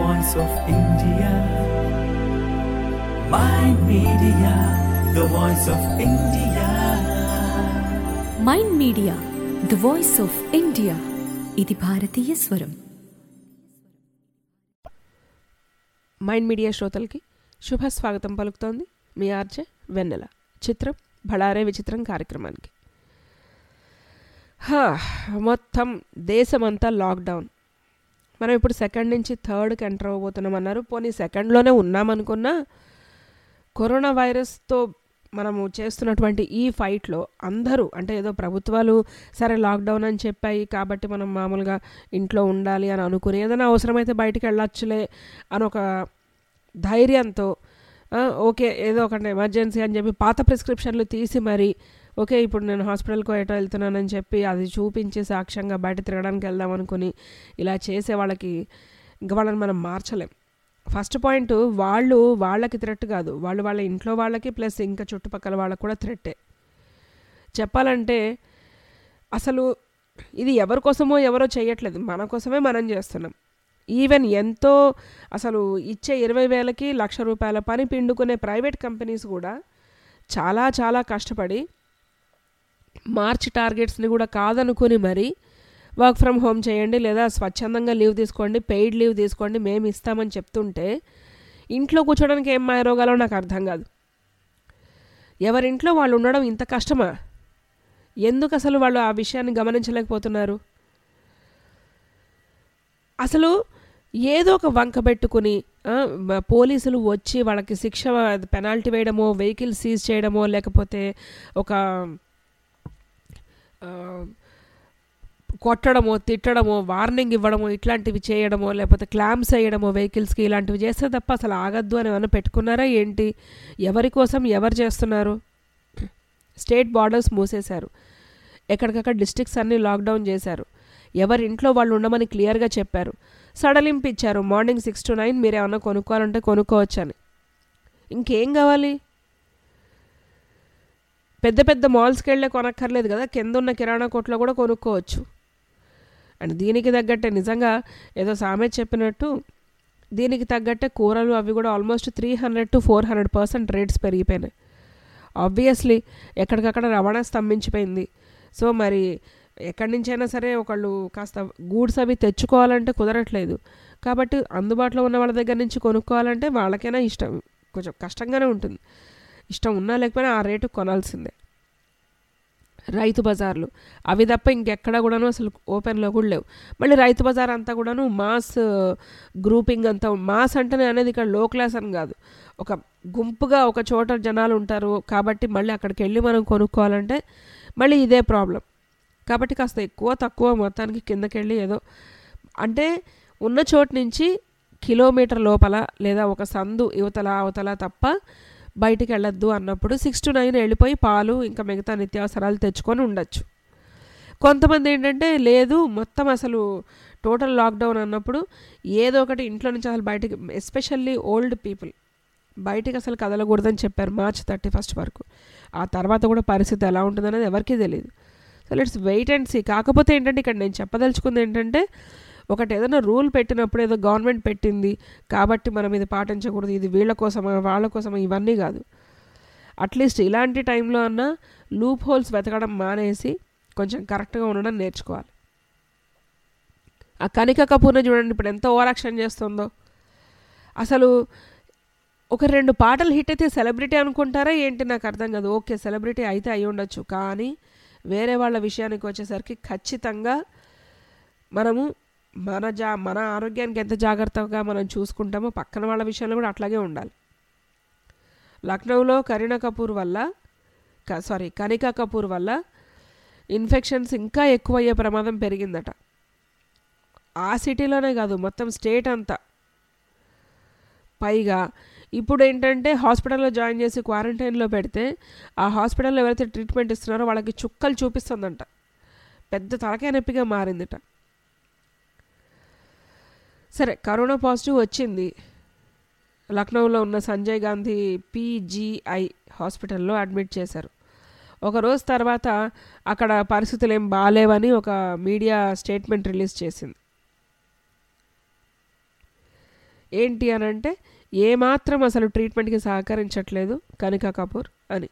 voice of India. My media, the voice of India. Mind media the voice of India ఇది భారతీయ స్వరం mind media శ్రోతలకి శుభ స్వాగతం పలుకుతోంది మీ ఆర్జే వెన్నెల చిత్రం బళారే విచిత్రం కార్యక్రమానికి హా, మొత్తం దేశమంతా లాక్డౌన్ మనం ఇప్పుడు సెకండ్ నుంచి థర్డ్కి ఎంటర్ అవ్వబోతున్నాం అన్నారు పోనీ సెకండ్లోనే ఉన్నామనుకున్నా కరోనా వైరస్తో మనము చేస్తున్నటువంటి ఈ ఫైట్లో అందరూ అంటే ఏదో ప్రభుత్వాలు సరే లాక్డౌన్ అని చెప్పాయి కాబట్టి మనం మామూలుగా ఇంట్లో ఉండాలి అని అనుకుని ఏదైనా అవసరమైతే బయటికి వెళ్ళొచ్చులే అని ఒక ధైర్యంతో ఆ, ఓకే ఏదో ఒకటి ఎమర్జెన్సీ అని చెప్పి పాత ప్రిస్క్రిప్షన్లు తీసి మరి ఓకే ఇప్పుడు నేను హాస్పిటల్కి ఎటో వెళ్తున్నానని చెప్పి అది చూపించి సాక్ష్యంగా బయట తిరగడానికి వెళ్దాం అనుకుని ఇలా చేసే వాళ్ళకి ఇంకా వాళ్ళని మనం మార్చలేం ఫస్ట్ పాయింట్ వాళ్ళు వాళ్ళకి థ్రెట్ కాదు వాళ్ళు వాళ్ళ ఇంట్లో వాళ్ళకి ప్లస్ ఇంకా చుట్టుపక్కల వాళ్ళకి కూడా థ్రెట్టే చెప్పాలంటే అసలు ఇది ఎవరి కోసమో ఎవరో చేయట్లేదు మన కోసమే మనం చేస్తున్నాం ఈవెన్ ఎంతో అసలు ఇచ్చే ఇరవై వేలకి లక్ష రూపాయల పని పిండుకునే ప్రైవేట్ కంపెనీస్ కూడా చాలా చాలా కష్టపడి మార్చ్ టార్గెట్స్ని కూడా కాదనుకుని మరి వర్క్ ఫ్రమ్ హోమ్ చేయండి లేదా స్వచ్ఛందంగా లీవ్ తీసుకోండి పెయిడ్ లీవ్ తీసుకోండి మేము ఇస్తామని చెప్తుంటే ఇంట్లో కూర్చోడానికి ఏం మాయరోగాలో నాకు అర్థం కాదు ఎవరింట్లో వాళ్ళు ఉండడం ఇంత కష్టమా ఎందుకు అసలు వాళ్ళు ఆ విషయాన్ని గమనించలేకపోతున్నారు అసలు ఏదో ఒక వంక పెట్టుకుని ఆ, మ- పోలీసులు వచ్చి వాళ్ళకి శిక్ష పెనాల్టీ వేయడమో వెహికల్ సీజ్ చేయడమో లేకపోతే ఒక ఆ, కొట్టడమో తిట్టడమో వార్నింగ్ ఇవ్వడమో ఇట్లాంటివి చేయడమో లేకపోతే క్లామ్స్ వేయడమో వెహికల్స్కి ఇలాంటివి చేస్తే తప్ప అసలు ఆగద్దు అని ఏమైనా పెట్టుకున్నారా ఏంటి ఎవరి కోసం ఎవరు చేస్తున్నారు స్టేట్ బార్డర్స్ మూసేశారు ఎక్కడికక్కడ డిస్ట్రిక్ట్స్ అన్నీ లాక్డౌన్ చేశారు ఎవరి ఇంట్లో వాళ్ళు ఉండమని క్లియర్గా చెప్పారు సడలింపు ఇచ్చారు మార్నింగ్ సిక్స్ టు నైన్ మీరు ఏమన్నా కొనుక్కోవాలంటే కొనుక్కోవచ్చు అని ఇంకేం కావాలి పెద్ద పెద్ద మాల్స్కి వెళ్ళే కొనక్కర్లేదు కదా కింద ఉన్న కిరాణా కొట్లో కూడా కొనుక్కోవచ్చు అండ్ దీనికి తగ్గట్టే నిజంగా ఏదో సామెత చెప్పినట్టు దీనికి తగ్గట్టే కూరలు అవి కూడా almost three hundred to four hundred percent rates పెరిగిపోయినాయి ఆబ్వియస్లీ ఎక్కడికక్కడ రవాణా స్తంభించిపోయింది సో మరి ఎక్కడి నుంచైనా సరే ఒకళ్ళు కాస్త గూడ్స్ అవి తెచ్చుకోవాలంటే కుదరట్లేదు కాబట్టి అందుబాటులో ఉన్న వాళ్ళ దగ్గర నుంచి కొనుక్కోవాలంటే వాళ్ళకైనా ఇష్టం కొంచెం కష్టంగానే ఉంటుంది ఇష్టం ఉన్నా లేకపోయినా ఆ రేటు కొనాల్సిందే రైతు బజార్లు అవి తప్ప ఇంకెక్కడ కూడాను అసలు ఓపెన్లో కూడా లేవు మళ్ళీ రైతు బజార్ అంతా కూడాను మాస్ గ్రూపింగ్ అంతా మాస్ అంటేనే అనేది ఇక్కడ లో క్లాస్ అని కాదు ఒక గుంపుగా ఒక చోట జనాలు ఉంటారు కాబట్టి మళ్ళీ అక్కడికి వెళ్ళి మనం కొనుక్కోవాలంటే మళ్ళీ ఇదే ప్రాబ్లం కాబట్టి కాస్త ఎక్కువ తక్కువ మొత్తానికి కిందకి వెళ్ళి ఏదో అంటే ఉన్న చోటు నుంచి కిలోమీటర్ లోపల లేదా ఒక సందు యువతల అవతల తప్ప బయటికి వెళ్ళొద్దు అన్నప్పుడు సిక్స్ టు నైన్ వెళ్ళిపోయి పాలు ఇంకా మిగతా నిత్యావసరాలు తెచ్చుకొని ఉండొచ్చు కొంతమంది ఏంటంటే లేదు మొత్తం అసలు టోటల్ లాక్డౌన్ అన్నప్పుడు ఏదో ఒకటి ఇంట్లో నుంచి అసలు బయటికి ఎస్పెషల్లీ ఓల్డ్ పీపుల్ బయటికి అసలు కదలకూడదని చెప్పారు మార్చ్ థర్టీ ఫస్ట్ వరకు ఆ తర్వాత కూడా పరిస్థితి ఎలా ఉంటుందనేది ఎవరికీ తెలియదు so let's wait and see కాకపోతే ఏంటంటే ఇక్కడ నేను చెప్పదలుచుకుంది ఏంటంటే ఒకటి ఏదైనా రూల్ పెట్టినప్పుడు ఏదో గవర్నమెంట్ పెట్టింది కాబట్టి మనం ఇది పాటించకూడదు ఇది వీళ్ళ కోసమా వాళ్ళ కోసమా ఇవన్నీ కాదు అట్లీస్ట్ ఇలాంటి టైంలో అన్నా లూప్ హోల్స్ వెతకడం మానేసి కొంచెం కరెక్ట్గా ఉండడం నేర్చుకోవాలి ఆ కనిక కపూర్ని చూడండి ఇప్పుడు ఎంత ఓవర్ యాక్షన్ చేస్తుందో అసలు ఒక రెండు పాటలు హిట్ అయితే సెలబ్రిటీ అనుకుంటారా ఏంటి నాకు అర్థం కాదు ఓకే సెలబ్రిటీ అయితే అయి ఉండొచ్చు కానీ వేరే వాళ్ళ విషయానికి వచ్చేసరికి ఖచ్చితంగా మనము మన జా మన ఆరోగ్యానికి ఎంత జాగ్రత్తగా మనం చూసుకుంటామో పక్కన వాళ్ళ విషయంలో కూడా అట్లాగే ఉండాలి లక్నోలో కరీనా కపూర్ వల్ల క- సారీ కనికా కపూర్ వల్ల ఇన్ఫెక్షన్స్ ఇంకా ఎక్కువయ్యే ప్రమాదం పెరిగిందట ఆ సిటీలోనే కాదు మొత్తం స్టేట్ అంతా పైగా ఇప్పుడు ఏంటంటే హాస్పిటల్లో జాయిన్ చేసి క్వారంటైన్లో పెడితే ఆ హాస్పిటల్లో ఎవరైతే ట్రీట్మెంట్ ఇస్తున్నారో వాళ్ళకి చుక్కలు చూపిస్తుందంట పెద్ద తలకాయ నొప్పిగా మారిందిట సరే కరోనా పాజిటివ్ వచ్చింది లక్నోలో ఉన్న సంజయ్ గాంధీ పీజీఐ హాస్పిటల్లో అడ్మిట్ చేశారు ఒక రోజు తర్వాత అక్కడ పరిస్థితులు ఏం బాగాలేవని ఒక మీడియా స్టేట్మెంట్ రిలీజ్ చేసింది ఏంటి అని అంటే ఏమాత్రం అసలు ట్రీట్మెంట్కి సహకరించట్లేదు కనికా కపూర్ అని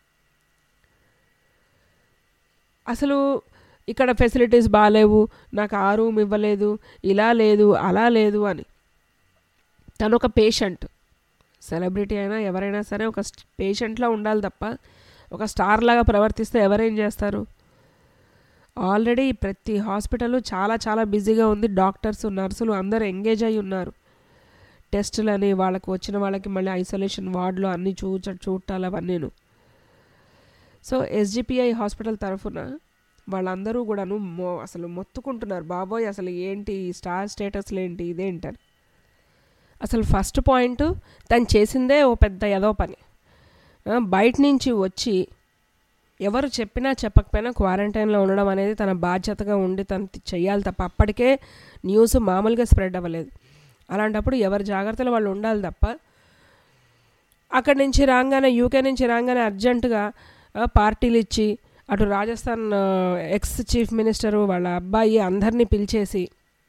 అసలు ఇక్కడ ఫెసిలిటీస్ బాగాలేవు నాకు ఆ రూమ్ ఇవ్వలేదు ఇలా లేదు అలా లేదు అని తను ఒక పేషెంట్ సెలబ్రిటీ అయినా ఎవరైనా సరే ఒక పేషెంట్లా ఉండాలి తప్ప ఒక స్టార్ లాగా ప్రవర్తిస్తే ఎవరేం చేస్తారు ఆల్రెడీ ప్రతి హాస్పిటల్ చాలా చాలా బిజీగా ఉంది డాక్టర్స్ నర్సులు అందరూ ఎంగేజ్ అయి ఉన్నారు టెస్టులని వాళ్ళకు వచ్చిన వాళ్ళకి మళ్ళీ ఐసోలేషన్ వార్డులో అన్నీ చూచ చూడాలి అవన్నీను సో ఎస్జిపిఐ హాస్పిటల్ తరఫున వాళ్ళందరూ కూడాను మో అసలు మొత్తుకుంటున్నారు బాబోయ్ అసలు ఏంటి ఈ స్టార్ స్టేటస్లు ఏంటి ఇదేంటని అసలు ఫస్ట్ పాయింట్ తను చేసిందే ఓ పెద్ద ఏదో పని ఆ, బయట నుంచి వచ్చి ఎవరు చెప్పినా చెప్పకపోయినా క్వారంటైన్లో ఉండడం అనేది తన బాధ్యతగా ఉండి తను చెయ్యాలి తప్ప అప్పటికే న్యూస్ మామూలుగా స్ప్రెడ్ అవ్వలేదు అలాంటప్పుడు ఎవరి జాగ్రత్తలు వాళ్ళు ఉండాలి తప్ప అక్కడి నుంచి రాగానే యూకే నుంచి రాగానే అర్జెంటుగా ఆ, పార్టీలు ఇచ్చి అటు రాజస్థాన్ ఆ, ఎక్స్ చీఫ్ మినిస్టరు వాళ్ళ అబ్బాయి అందరినీ పిలిచేసి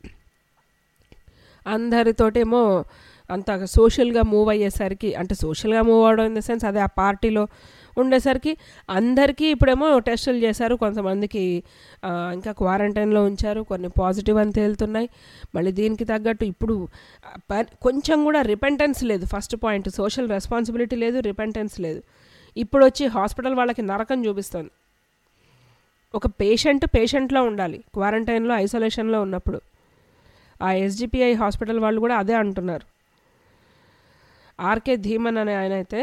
అందరితోటేమో అంత సోషల్గా మూవ్ అయ్యేసరికి అంటే సోషల్గా మూవ్ అవడం ఇన్ ద సెన్స్ అదే ఆ పార్టీలో ఉండేసరికి అందరికీ ఇప్పుడేమో టెస్టులు చేశారు కొంతమందికి ఆ, ఇంకా క్వారంటైన్లో ఉంచారు కొన్ని పాజిటివ్ అని తేలుతున్నాయి మళ్ళీ దీనికి తగ్గట్టు ఇప్పుడు ఆ, ప- కొంచెం కూడా రిపెంటెన్స్ లేదు ఫస్ట్ పాయింట్ సోషల్ రెస్పాన్సిబిలిటీ లేదు రిపెంటెన్స్ లేదు ఇప్పుడు వచ్చి హాస్పిటల్ వాళ్ళకి నరకం చూపిస్తుంది ఒక పేషెంట్ పేషెంట్లో ఉండాలి క్వారంటైన్లో ఐసోలేషన్లో ఉన్నప్పుడు ఆ ఎస్జిపిఐ హాస్పిటల్ వాళ్ళు కూడా అదే అంటున్నారు ఆర్కే ధీమన్ అనే ఆయన అయితే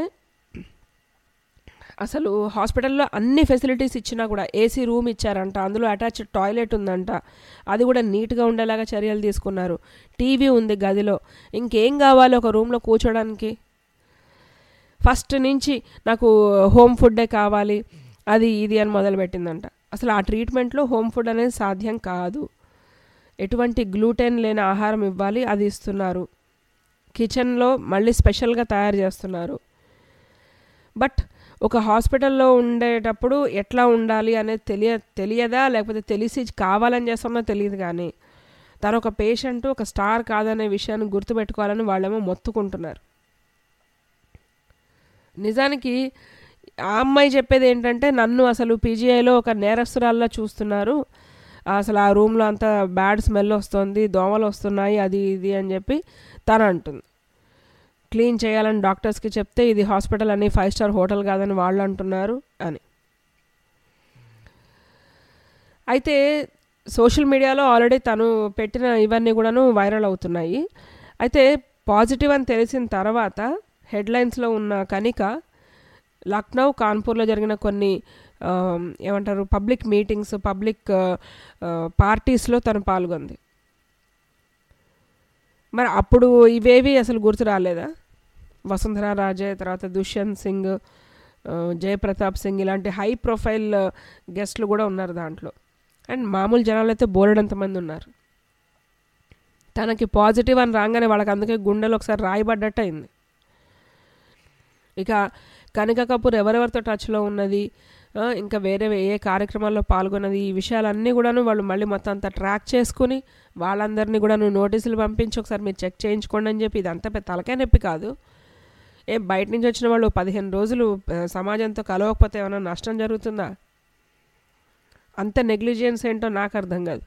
అసలు హాస్పిటల్లో అన్ని ఫెసిలిటీస్ ఇచ్చినా కూడా ఏసీ రూమ్ ఇచ్చారంట అందులో అటాచ్డ్ టాయిలెట్ ఉందంట అది కూడా నీట్గా ఉండేలాగా చర్యలు తీసుకున్నారు టీవీ ఉంది గదిలో ఇంకేం కావాలి ఒక రూమ్లో కూర్చోడానికి ఫస్ట్ నుంచి నాకు హోమ్ ఫుడ్డే కావాలి అది ఇది అని మొదలుపెట్టిందంట అసలు ఆ ట్రీట్మెంట్లో హోమ్ ఫుడ్ అనేది సాధ్యం కాదు ఎటువంటి గ్లూటెన్ లేని ఆహారం ఇవ్వాలి అది ఇస్తున్నారు కిచెన్లో మళ్ళీ స్పెషల్గా తయారు చేస్తున్నారు బట్ ఒక హాస్పిటల్లో ఉండేటప్పుడు ఎట్లా ఉండాలి అనేది తెలియ తెలియదా లేకపోతే తెలిసి కావాలని చేస్తున్నా తెలియదు కానీ తను ఒక పేషెంట్ ఒక స్టార్ కాదనే విషయాన్ని గుర్తుపెట్టుకోవాలని వాళ్ళేమో మొత్తుకుంటున్నారు నిజానికి ఆ అమ్మాయి చెప్పేది ఏంటంటే నన్ను అసలు పీజీఐలో ఒక నేరస్తురాల్లా చూస్తున్నారు అసలు ఆ రూమ్లో అంతా బ్యాడ్ స్మెల్ వస్తుంది దోమలు వస్తున్నాయి అది ఇది అని చెప్పి తను అంటుంది క్లీన్ చేయాలని డాక్టర్స్కి చెప్తే ఇది హాస్పిటల్ అని ఫైవ్ స్టార్ హోటల్ కాదని వాళ్ళు అంటున్నారు అని అయితే సోషల్ మీడియాలో ఆల్రెడీ తను పెట్టిన ఇవన్నీ కూడాను వైరల్ అవుతున్నాయి అయితే పాజిటివ్ అని తెలిసిన తర్వాత హెడ్లైన్స్లో ఉన్న కనిక లక్నో కాన్పూర్లో జరిగిన కొన్ని ఆ, ఏమంటారు పబ్లిక్ మీటింగ్స్ పబ్లిక్ పార్టీస్లో తను పాల్గొంది మరి అప్పుడు ఇవేవి అసలు గుర్తు రాలేదా వసుంధరా రాజే తర్వాత దుష్యంత్ సింగ్ ఆ, జయప్రతాప్ సింగ్ ఇలాంటి హై ప్రొఫైల్ గెస్ట్లు కూడా ఉన్నారు దాంట్లో అండ్ మామూలు జనాలు అయితే బోలెడంత మంది ఉన్నారు తనకి పాజిటివ్ అని రాగానే వాళ్ళకి అందుకే గుండెలు ఒకసారి రాయబడ్డట్టు అయింది ఇక కనిక కపూర్ ఎవరెవరితో టచ్లో ఉన్నది ఆ, ఇంకా వేరే ఏ కార్యక్రమాల్లో పాల్గొన్నది ఈ విషయాలన్నీ కూడాను వాళ్ళు మళ్ళీ మొత్తం అంతా ట్రాక్ చేసుకుని వాళ్ళందరినీ కూడా నోటీసులు పంపించి ఒకసారి మీరు చెక్ చేయించుకోండి అని చెప్పి ఇదంతా పెద్ద తలకాయ నొప్పి కాదు ఏ బయట నుంచి వచ్చిన వాళ్ళు పదిహేను రోజులు ఆ, సమాజంతో కలవకపోతే ఏమైనా నష్టం జరుగుతుందా అంత నెగ్లిజియన్స్ ఏంటో నాకు అర్థం కాదు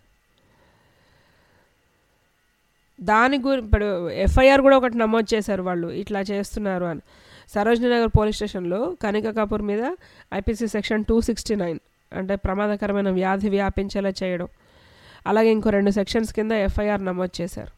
దాని గురి ఇప్పుడు ఎఫ్ఐఆర్ కూడా ఒకటి నమోదు చేశారు వాళ్ళు ఇట్లా చేస్తున్నారు అని సరోజినీ నగర్ పోలీస్ స్టేషన్లో కనిక కపూర్ మీద IPC section two sixty nine అంటే ప్రమాదకరమైన వ్యాధి వ్యాపించేలా చేయడం అలాగే ఇంకో రెండు సెక్షన్స్ కింద ఎఫ్ఐఆర్ నమోదు చేశారు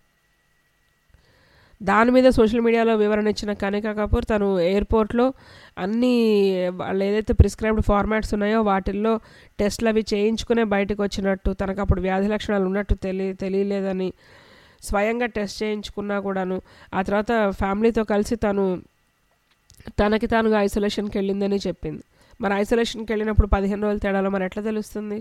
దాని మీద సోషల్ మీడియాలో వివరణ ఇచ్చిన కనిక కపూర్ తను ఎయిర్పోర్ట్లో అన్ని వాళ్ళు ఏదైతే ప్రిస్క్రైబ్డ్ ఫార్మాట్స్ ఉన్నాయో వాటిల్లో టెస్ట్లు అవి చేయించుకునే బయటకు వచ్చినట్టు తనకు అప్పుడు వ్యాధి లక్షణాలు ఉన్నట్టు తెలియ తెలియలేదని స్వయంగా టెస్ట్ చేయించుకున్నా కూడాను ఆ తర్వాత ఫ్యామిలీతో కలిసి తను తనకి తానుగా ఐసోలేషన్కి వెళ్ళిందని చెప్పింది మరి ఐసోలేషన్కి వెళ్ళినప్పుడు పదిహేను రోజుల తేడాలో మరి ఎట్లా తెలుస్తుంది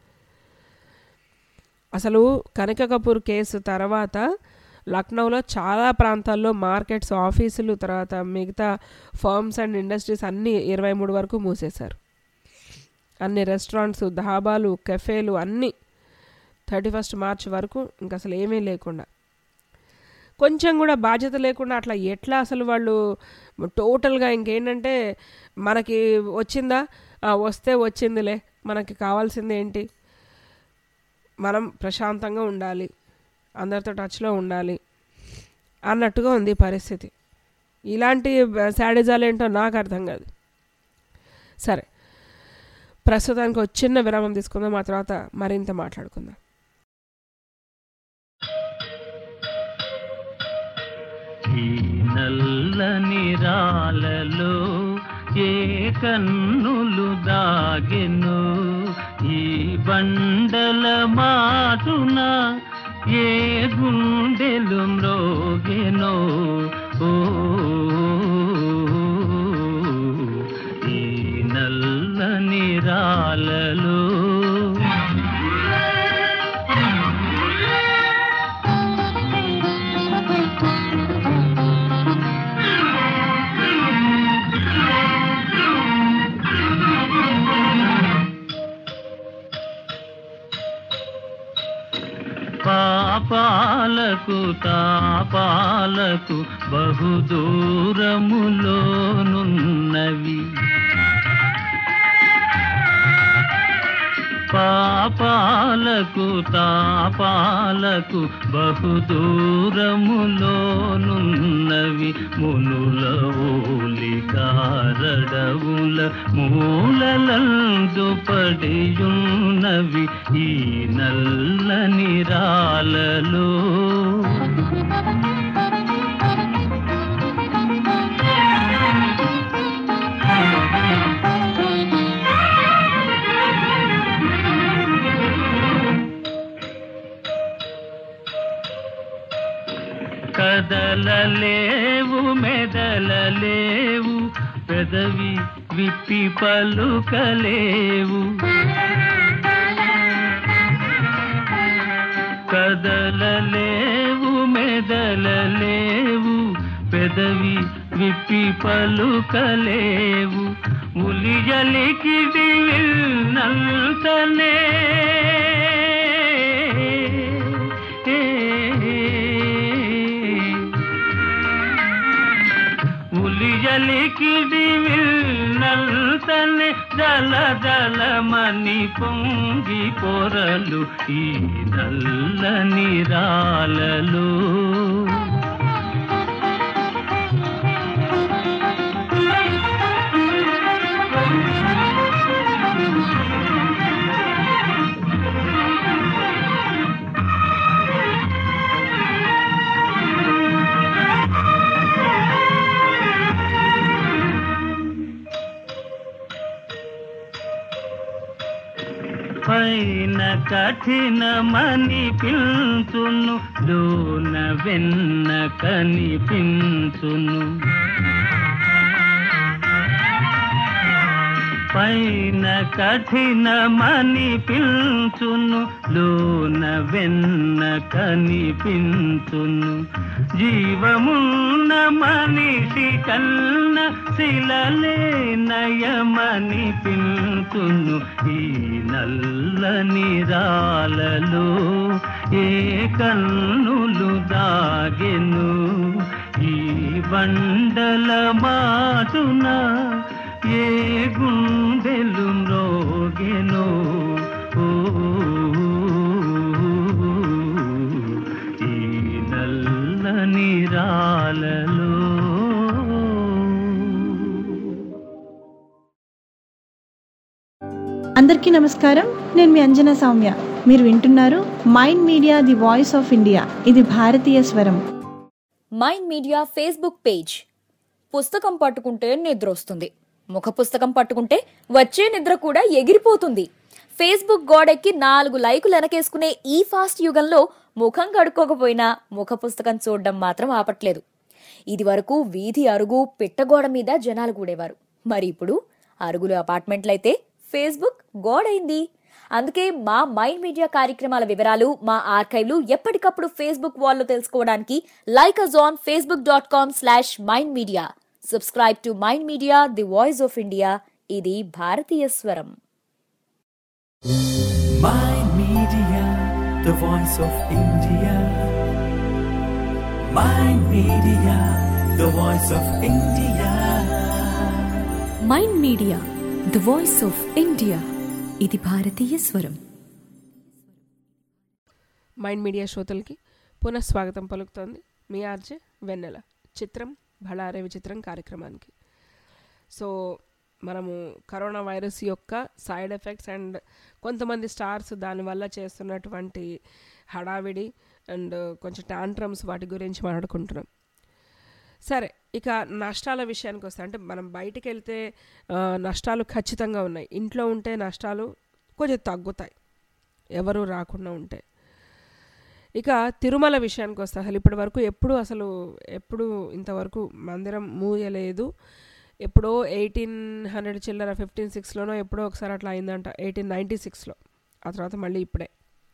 అసలు కనక కపూర్ కేసు తర్వాత లక్నోలో చాలా ప్రాంతాల్లో మార్కెట్స్ ఆఫీసులు తర్వాత మిగతా ఫర్మ్స్ అండ్ ఇండస్ట్రీస్ అన్నీ ఇరవై మూడు వరకు మూసేశారు అన్ని రెస్టారెంట్స్ ధాబాలు కెఫేలు అన్నీ థర్టీ ఫస్ట్ మార్చ్ వరకు ఇంకా అసలు ఏమీ లేకుండా కొంచెం కూడా బాధ్యత లేకుండా అట్లా ఎట్లా అసలు వాళ్ళు టోటల్గా ఇంకేంటంటే మనకి వచ్చిందా ఆ, వస్తే వచ్చిందిలే మనకి కావాల్సింది ఏంటి మనం ప్రశాంతంగా ఉండాలి అందరితో టచ్లో ఉండాలి అన్నట్టుగా ఉంది ఈ పరిస్థితి ఇలాంటి శాడిజాలు ఏంటో నాకు అర్థం కాదు సరే ప్రస్తుతానికి ఒక చిన్న విరామం తీసుకుందాం ఆ తర్వాత మరింత మాట్లాడుకుందాం ఈ నల్లని రాలలో ఏ కన్నులు దాగెను ఈ బండల మాటున ఏ గుండెలు మ్రోగెనో ఓ ఈ నల్లని రాలలో పాపాలకు తాపాలకు బహుదూరములోనున్నవి పాపాలకు తాపాలకు బహుదూరములోనున్నవి మునుల ఓలికారడవుల మూలలందు పడియున్నవి ఈ నల్లని రాలలో కదలలేవు మెదలలేవు పెదవి విప్పి పలుకలేవు కదలలేవు మెదలలేవు పెదవి విప్పి పలుకలేవు ఉలియలికిడి విల్నంతనే ఉలియలికిడి విల్నంతనే జల జలమని పొంగి పొరలు ఈ నల్లని రాలలో పైన కఠినమని పిల్చును లోన వెన్న కనిపించును పైన కఠినమని పిల్చును లోన వెన్న కనిపించును జీవమున్న మనిషి కన్న శిలలే నయమని పిల్చును ఈ నల్లని రాలలో ఏ కన్నులు దాగెను ఈ బండల మాటున ఏ గుండెలు మ్రోగెనో ఓ ఈ నల్లని రాలలో అందరికీ నమస్కారం నేను మీ అంజనా సౌమ్య మీరు వింటున్నారు mind media the voice of India ఇది భారతీయ స్వరం మైండ్ మీడియా ఫేస్బుక్ పేజ్ పుస్తకం పట్టుకుంటే నిద్ర వస్తుంది ముఖ పుస్తకం పట్టుకుంటే వచ్చే నిద్ర కూడా ఎగిరిపోతుంది ఫేస్బుక్ గోడెక్కి నాలుగు లైకులు వెనకేసుకునే ఈ ఫాస్ట్ యుగంలో ముఖం కడుక్కోకపోయినా ముఖ పుస్తకం చూడడం మాత్రం ఆపట్లేదు ఇది వరకు వీధి అరుగు పిట్టగోడ మీద జనాలు కూడేవారు మరి ఇప్పుడు అరుగులు అపార్ట్మెంట్లయితే ఫేస్బుక్ గోడైంది అందుకే మా మైండ్ మీడియా కార్యక్రమాల వివరాలు మా ఆర్కైవ్లు ఎప్పటికప్పుడు ఫేస్బుక్ వాల్లో తెలుసుకోవడానికి like us on Facebook dot com slash mind media subscribe to mind media the voice of India ఇది భారతీయ స్వరం Mind Media, the voice of India. Mind Media, the voice of India. Mind media the voice of India ఇది భారతీయ స్వరం mind media శ్రోతలకి పునఃస్వాగతం పలుకుతోంది మీ RJ వెన్నెల చిత్రం భళారే విచిత్రం కార్యక్రమానికి సో మనము కరోనా వైరస్ యొక్క సైడ్ ఎఫెక్ట్స్ అండ్ కొంతమంది స్టార్స్ దానివల్ల చేస్తున్నటువంటి హడావిడి అండ్ కొంచెం టాంట్రమ్స్ వాటి గురించి మాట్లాడుకుంటున్నాం సరే ఇక నష్టాల విషయానికి వస్తే అంటే మనం బయటికి వెళ్తే ఆ, నష్టాలు ఖచ్చితంగా ఉన్నాయి ఇంట్లో ఉంటే నష్టాలు కొంచెం తగ్గుతాయి ఎవరు రాకుండా ఉంటే ఇక తిరుమల విషయానికి వస్తే అసలు ఇప్పటి వరకు ఎప్పుడు అసలు ఎప్పుడు ఇంతవరకు మందిరం మూయలేదు ఎప్పుడో ఎయిటీన్ హండ్రెడ్ చిల్లర ఫిఫ్టీన్ సిక్స్లోనో ఎప్పుడో ఒకసారి అట్లా అయిందంట ఎయిటీన్ నైంటీ సిక్స్లో ఆ తర్వాత మళ్ళీ ఇప్పుడే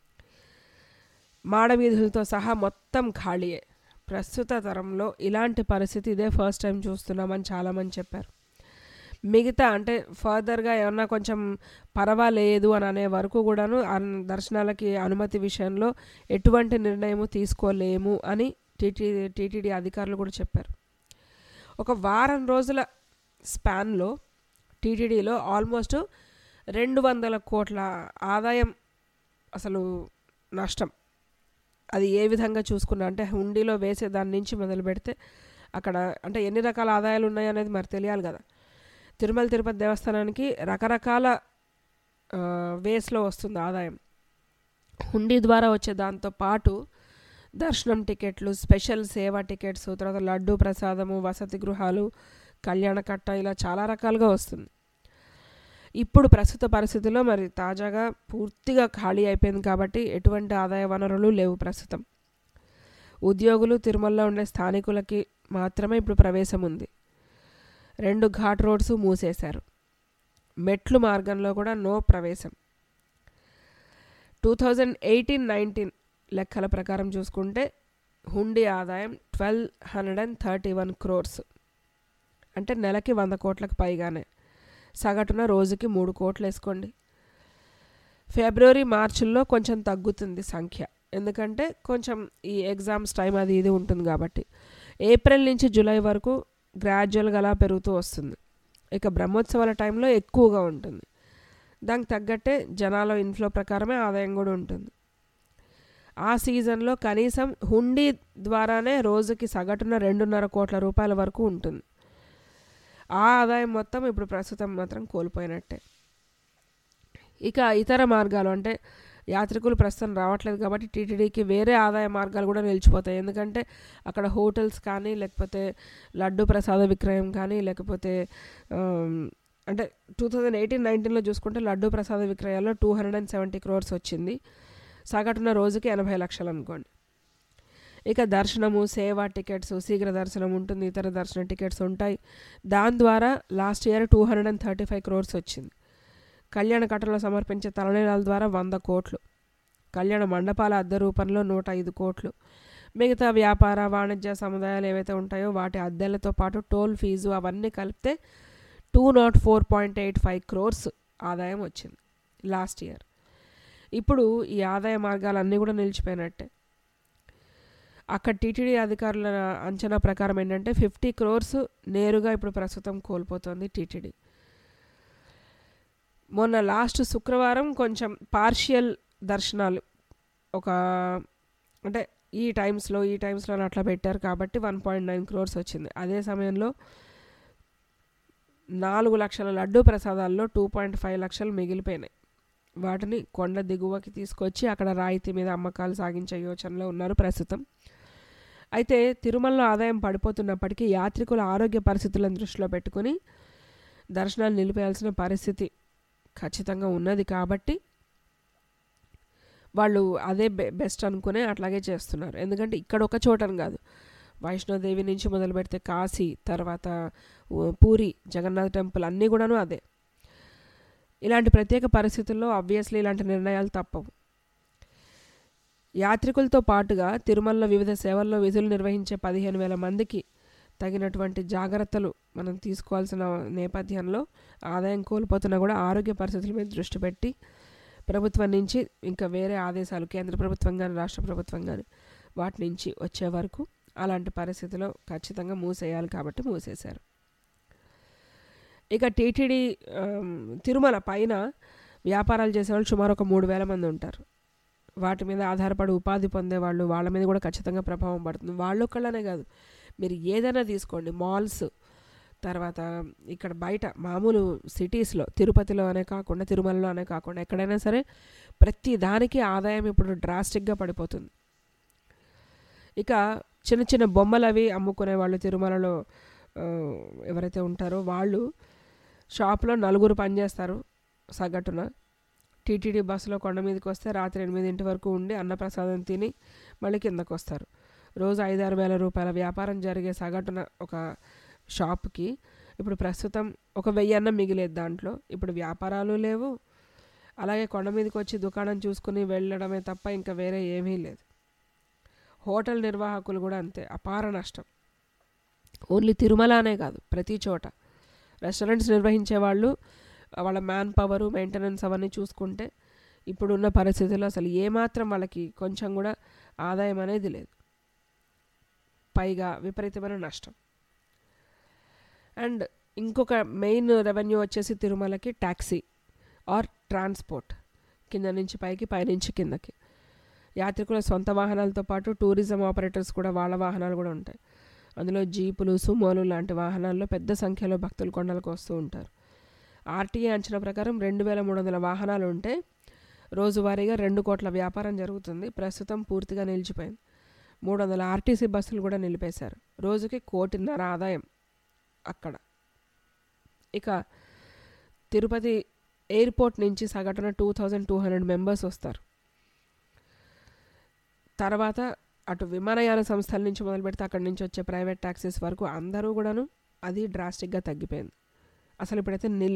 మాడవీధులతో సహా మొత్తం ఖాళీయే ప్రస్తుత తరంలో ఇలాంటి పరిస్థితి ఇదే ఫస్ట్ టైం చూస్తున్నామని చాలామంది చెప్పారు మిగతా అంటే ఫర్దర్గా ఏమన్నా కొంచెం పర్వాలేదు అని అనే వరకు కూడాను అన్- దర్శనాలకి అనుమతి విషయంలో ఎటువంటి నిర్ణయము తీసుకోలేము అని టీటీ టీటీడీ అధికారులు కూడా చెప్పారు ఒక వారం రోజుల స్పాన్లో టీటీడీలో ఆల్మోస్ట్ రెండు వందల కోట్ల ఆదాయం అసలు నష్టం అది ఏ విధంగా చూసుకున్నా అంటే హుండీలో వేసే దాని నుంచి మొదలు పెడితే అక్కడ అంటే ఎన్ని రకాల ఆదాయాలు ఉన్నాయి అనేది మరి తెలియాలి కదా తిరుమల తిరుపతి దేవస్థానానికి రకరకాల ఆ, వేస్లో వస్తుంది ఆదాయం హుండీ ద్వారా వచ్చే దాంతో పాటు దర్శనం టికెట్లు స్పెషల్ సేవా టికెట్స్ తర్వాత లడ్డు ప్రసాదము వసతి గృహాలు కళ్యాణ కట్ట ఇలా చాలా రకాలుగా వస్తుంది ఇప్పుడు ప్రస్తుత పరిస్థితుల్లో మరి తాజాగా పూర్తిగా ఖాళీ అయిపోయింది కాబట్టి ఎటువంటి ఆదాయ వనరులు లేవు ప్రస్తుతం ఉద్యోగులు తిరుమలలో ఉండే స్థానికులకి మాత్రమే ఇప్పుడు ప్రవేశం ఉంది రెండు ఘాట్ రోడ్స్ మూసేశారు మెట్లు మార్గంలో కూడా నో ప్రవేశం టూ థౌజండ్ ఎయిటీన్ నైన్టీన్ లెక్కల ప్రకారం చూసుకుంటే హుండీ ఆదాయం twelve hundred and thirty one crores అంటే నెలకి వంద కోట్లకు పైగానే సగటున రోజుకి మూడు కోట్లు వేసుకోండి ఫిబ్రవరి మార్చిల్లో కొంచెం తగ్గుతుంది సంఖ్య ఎందుకంటే కొంచెం ఈ ఎగ్జామ్స్ టైం అది ఇది ఉంటుంది కాబట్టి ఏప్రిల్ నుంచి జూలై వరకు గ్రాడ్యువల్గా అలా పెరుగుతూ వస్తుంది ఇక బ్రహ్మోత్సవాల టైంలో ఎక్కువగా ఉంటుంది దానికి తగ్గట్టే జనాల ఇన్ఫ్లో ప్రకారమే ఆదాయం కూడా ఉంటుంది ఆ సీజన్లో కనీసం హుండీ ద్వారానే రోజుకి సగటున రెండున్నర కోట్ల రూపాయల వరకు ఉంటుంది ఆ ఆదాయం మొత్తం ఇప్పుడు ప్రస్తుతం మాత్రం కోల్పోయినట్టే ఇక ఇతర మార్గాలు అంటే యాత్రికులు ప్రస్తుతం రావట్లేదు కాబట్టి టీటీడీకి వేరే ఆదాయ మార్గాలు కూడా నిలిచిపోతాయి ఎందుకంటే అక్కడ హోటల్స్ కానీ లేకపోతే లడ్డు ప్రసాద విక్రయం కానీ లేకపోతే ఆమ్, అంటే టూ థౌజండ్ ఎయిటీన్ నైన్టీన్లో చూసుకుంటే లడ్డు ప్రసాద విక్రయాల్లో two hundred and seventy crores వచ్చింది సగటున రోజుకి ఎనభై లక్షలు అనుకోండి ఇక దర్శనము సేవా టికెట్స్ శీఘ్ర దర్శనం ఉంటుంది ఇతర దర్శన టికెట్స్ ఉంటాయి దాని ద్వారా last year two hundred and thirty five crores వచ్చింది కళ్యాణ కట్టలో సమర్పించే తలనీలాల ద్వారా వంద కోట్లు కళ్యాణ మండపాల అద్దె రూపంలో నూట ఐదు కోట్లు మిగతా వ్యాపార వాణిజ్య సముదాయాలు ఏవైతే ఉంటాయో వాటి అద్దెలతో పాటు టోల్ ఫీజు అవన్నీ కలిపితే two naught four point eight five crores ఆదాయం వచ్చింది లాస్ట్ ఇయర్ ఇప్పుడు ఈ ఆదాయ మార్గాలన్నీ కూడా నిలిచిపోయినట్టే అక్కడ టీటీడీ అధికారుల అంచనా ప్రకారం ఏంటంటే ఫిఫ్టీ క్రోర్స్ నేరుగా ఇప్పుడు ప్రస్తుతం కోల్పోతుంది టీటీడీ మొన్న లాస్ట్ శుక్రవారం కొంచెం పార్షియల్ దర్శనాలు ఒక అంటే ఈ టైమ్స్లో ఈ టైమ్స్లో అని అట్లా పెట్టారు కాబట్టి వన్ పాయింట్ నైన్ క్రోర్స్ వచ్చింది అదే సమయంలో నాలుగు లక్షల లడ్డు ప్రసాదాల్లో టూ పాయింట్ ఫైవ్ లక్షలు మిగిలిపోయినాయి వాటిని కొండ దిగువకి తీసుకొచ్చి అక్కడ రాయితీ మీద అమ్మకాలు సాగించే యోచనలో ఉన్నారు ప్రస్తుతం అయితే తిరుమలలో ఆదాయం పడిపోతున్నప్పటికీ యాత్రికుల ఆరోగ్య పరిస్థితులను దృష్టిలో పెట్టుకుని దర్శనాలు నిలిపేయాల్సిన పరిస్థితి ఖచ్చితంగా ఉన్నది కాబట్టి వాళ్ళు అదే బె బెస్ట్ అనుకునే అట్లాగే చేస్తున్నారు ఎందుకంటే ఇక్కడ ఒక చోటని కాదు వైష్ణోదేవి నుంచి మొదలు పెడితే కాశీ తర్వాత ఊ, పూరి జగన్నాథ్ టెంపుల్ అన్నీ కూడాను అదే ఇలాంటి ప్రత్యేక పరిస్థితుల్లో ఆబ్వియస్లీ ఇలాంటి నిర్ణయాలు తప్పవు యాత్రికులతో పాటుగా తిరుమలలో వివిధ సేవల్లో విధులు నిర్వహించే పదిహేను వేల మందికి తగినటువంటి జాగ్రత్తలు మనం తీసుకోవాల్సిన నేపథ్యంలో ఆదాయం కోల్పోతున్నా కూడా ఆరోగ్య పరిస్థితుల మీద దృష్టి పెట్టి ప్రభుత్వం నుంచి ఇంకా వేరే ఆదేశాలు కేంద్ర ప్రభుత్వం కానీ రాష్ట్ర ప్రభుత్వం కానీ వాటి నుంచి వచ్చే వరకు అలాంటి పరిస్థితిలో ఖచ్చితంగా మూసేయాలి కాబట్టి మూసేశారు ఇక టీటీడీ ఆమ్, తిరుమల పైన వ్యాపారాలు చేసేవాళ్ళు సుమారు ఒక మూడు వేల మంది ఉంటారు వాటి మీద ఆధారపడి ఉపాధి పొందేవాళ్ళు వాళ్ళ మీద కూడా ఖచ్చితంగా ప్రభావం పడుతుంది వాళ్ళు ఒక్కళ్ళనే కాదు మీరు ఏదైనా తీసుకోండి మాల్స్ తర్వాత ఇక్కడ బయట మామూలు సిటీస్లో తిరుపతిలో అనే కాకుండా తిరుమలలో అనే కాకుండా ఎక్కడైనా సరే ప్రతి దానికి ఆదాయం ఇప్పుడు డ్రాస్టిక్గా పడిపోతుంది ఇక చిన్న చిన్న బొమ్మలు అవి అమ్ముకునే వాళ్ళు తిరుమలలో ఆ, ఎవరైతే ఉంటారో వాళ్ళు షాప్లో నలుగురు పనిచేస్తారు సగటున టీటీడీ బస్సులో కొండ మీదకి వస్తే రాత్రి ఎనిమిదింటి వరకు ఉండి అన్నప్రసాదం తిని మళ్ళీ కిందకు వస్తారు రోజు ఐదారు వేల రూపాయల వ్యాపారం జరిగే సగటున ఒక షాప్కి ఇప్పుడు ప్రస్తుతం ఒక వెయ్యి అన్నం మిగిలేదు దాంట్లో ఇప్పుడు వ్యాపారాలు లేవు అలాగే కొండ మీదకి వచ్చి దుకాణం చూసుకుని వెళ్ళడమే తప్ప ఇంకా వేరే ఏమీ లేదు హోటల్ నిర్వాహకులు కూడా అంతే అపార నష్టం ఓన్లీ తిరుమల అనే కాదు ప్రతి చోట రెస్టారెంట్స్ నిర్వహించే వాళ్ళు వాళ్ళ మ్యాన్ పవరు మెయింటెనెన్స్ అవన్నీ చూసుకుంటే ఇప్పుడున్న పరిస్థితుల్లో అసలు ఏమాత్రం వాళ్ళకి కొంచెం కూడా ఆదాయం అనేది లేదు పైగా విపరీతమైన నష్టం అండ్ ఇంకొక మెయిన్ రెవెన్యూ వచ్చేసి తిరుమలకి ట్యాక్సీ ఆర్ ట్రాన్స్పోర్ట్ కింద నుంచి పైకి పైనుంచి కిందకి యాత్రికుల సొంత వాహనాలతో పాటు టూరిజం ఆపరేటర్స్ కూడా వాళ్ళ వాహనాలు కూడా ఉంటాయి అందులో జీపులు సుమోలు లాంటి వాహనాల్లో పెద్ద సంఖ్యలో భక్తులు కొండలకు వస్తూ ఉంటారు ఆర్టీఏ అంచనా ప్రకారం రెండు వేల మూడు వందల వాహనాలు ఉంటే రోజువారీగా రెండు కోట్ల వ్యాపారం జరుగుతుంది ప్రస్తుతం పూర్తిగా నిలిచిపోయింది మూడు వందల ఆర్టీసీ బస్సులు కూడా నిలిపేశారు రోజుకి కోటిన్నర ఆదాయం అక్కడ ఇక తిరుపతి ఎయిర్పోర్ట్ నుంచి సగటున two thousand two hundred members వస్తారు తర్వాత అటు విమానయాన సంస్థల నుంచి మొదలు పెడితే అక్కడి నుంచి వచ్చే ప్రైవేట్ ట్యాక్సీస్ వరకు అందరూ కూడాను అది డ్రాస్టిక్గా తగ్గిపోయింది అసలు ఇప్పుడైతే నిల్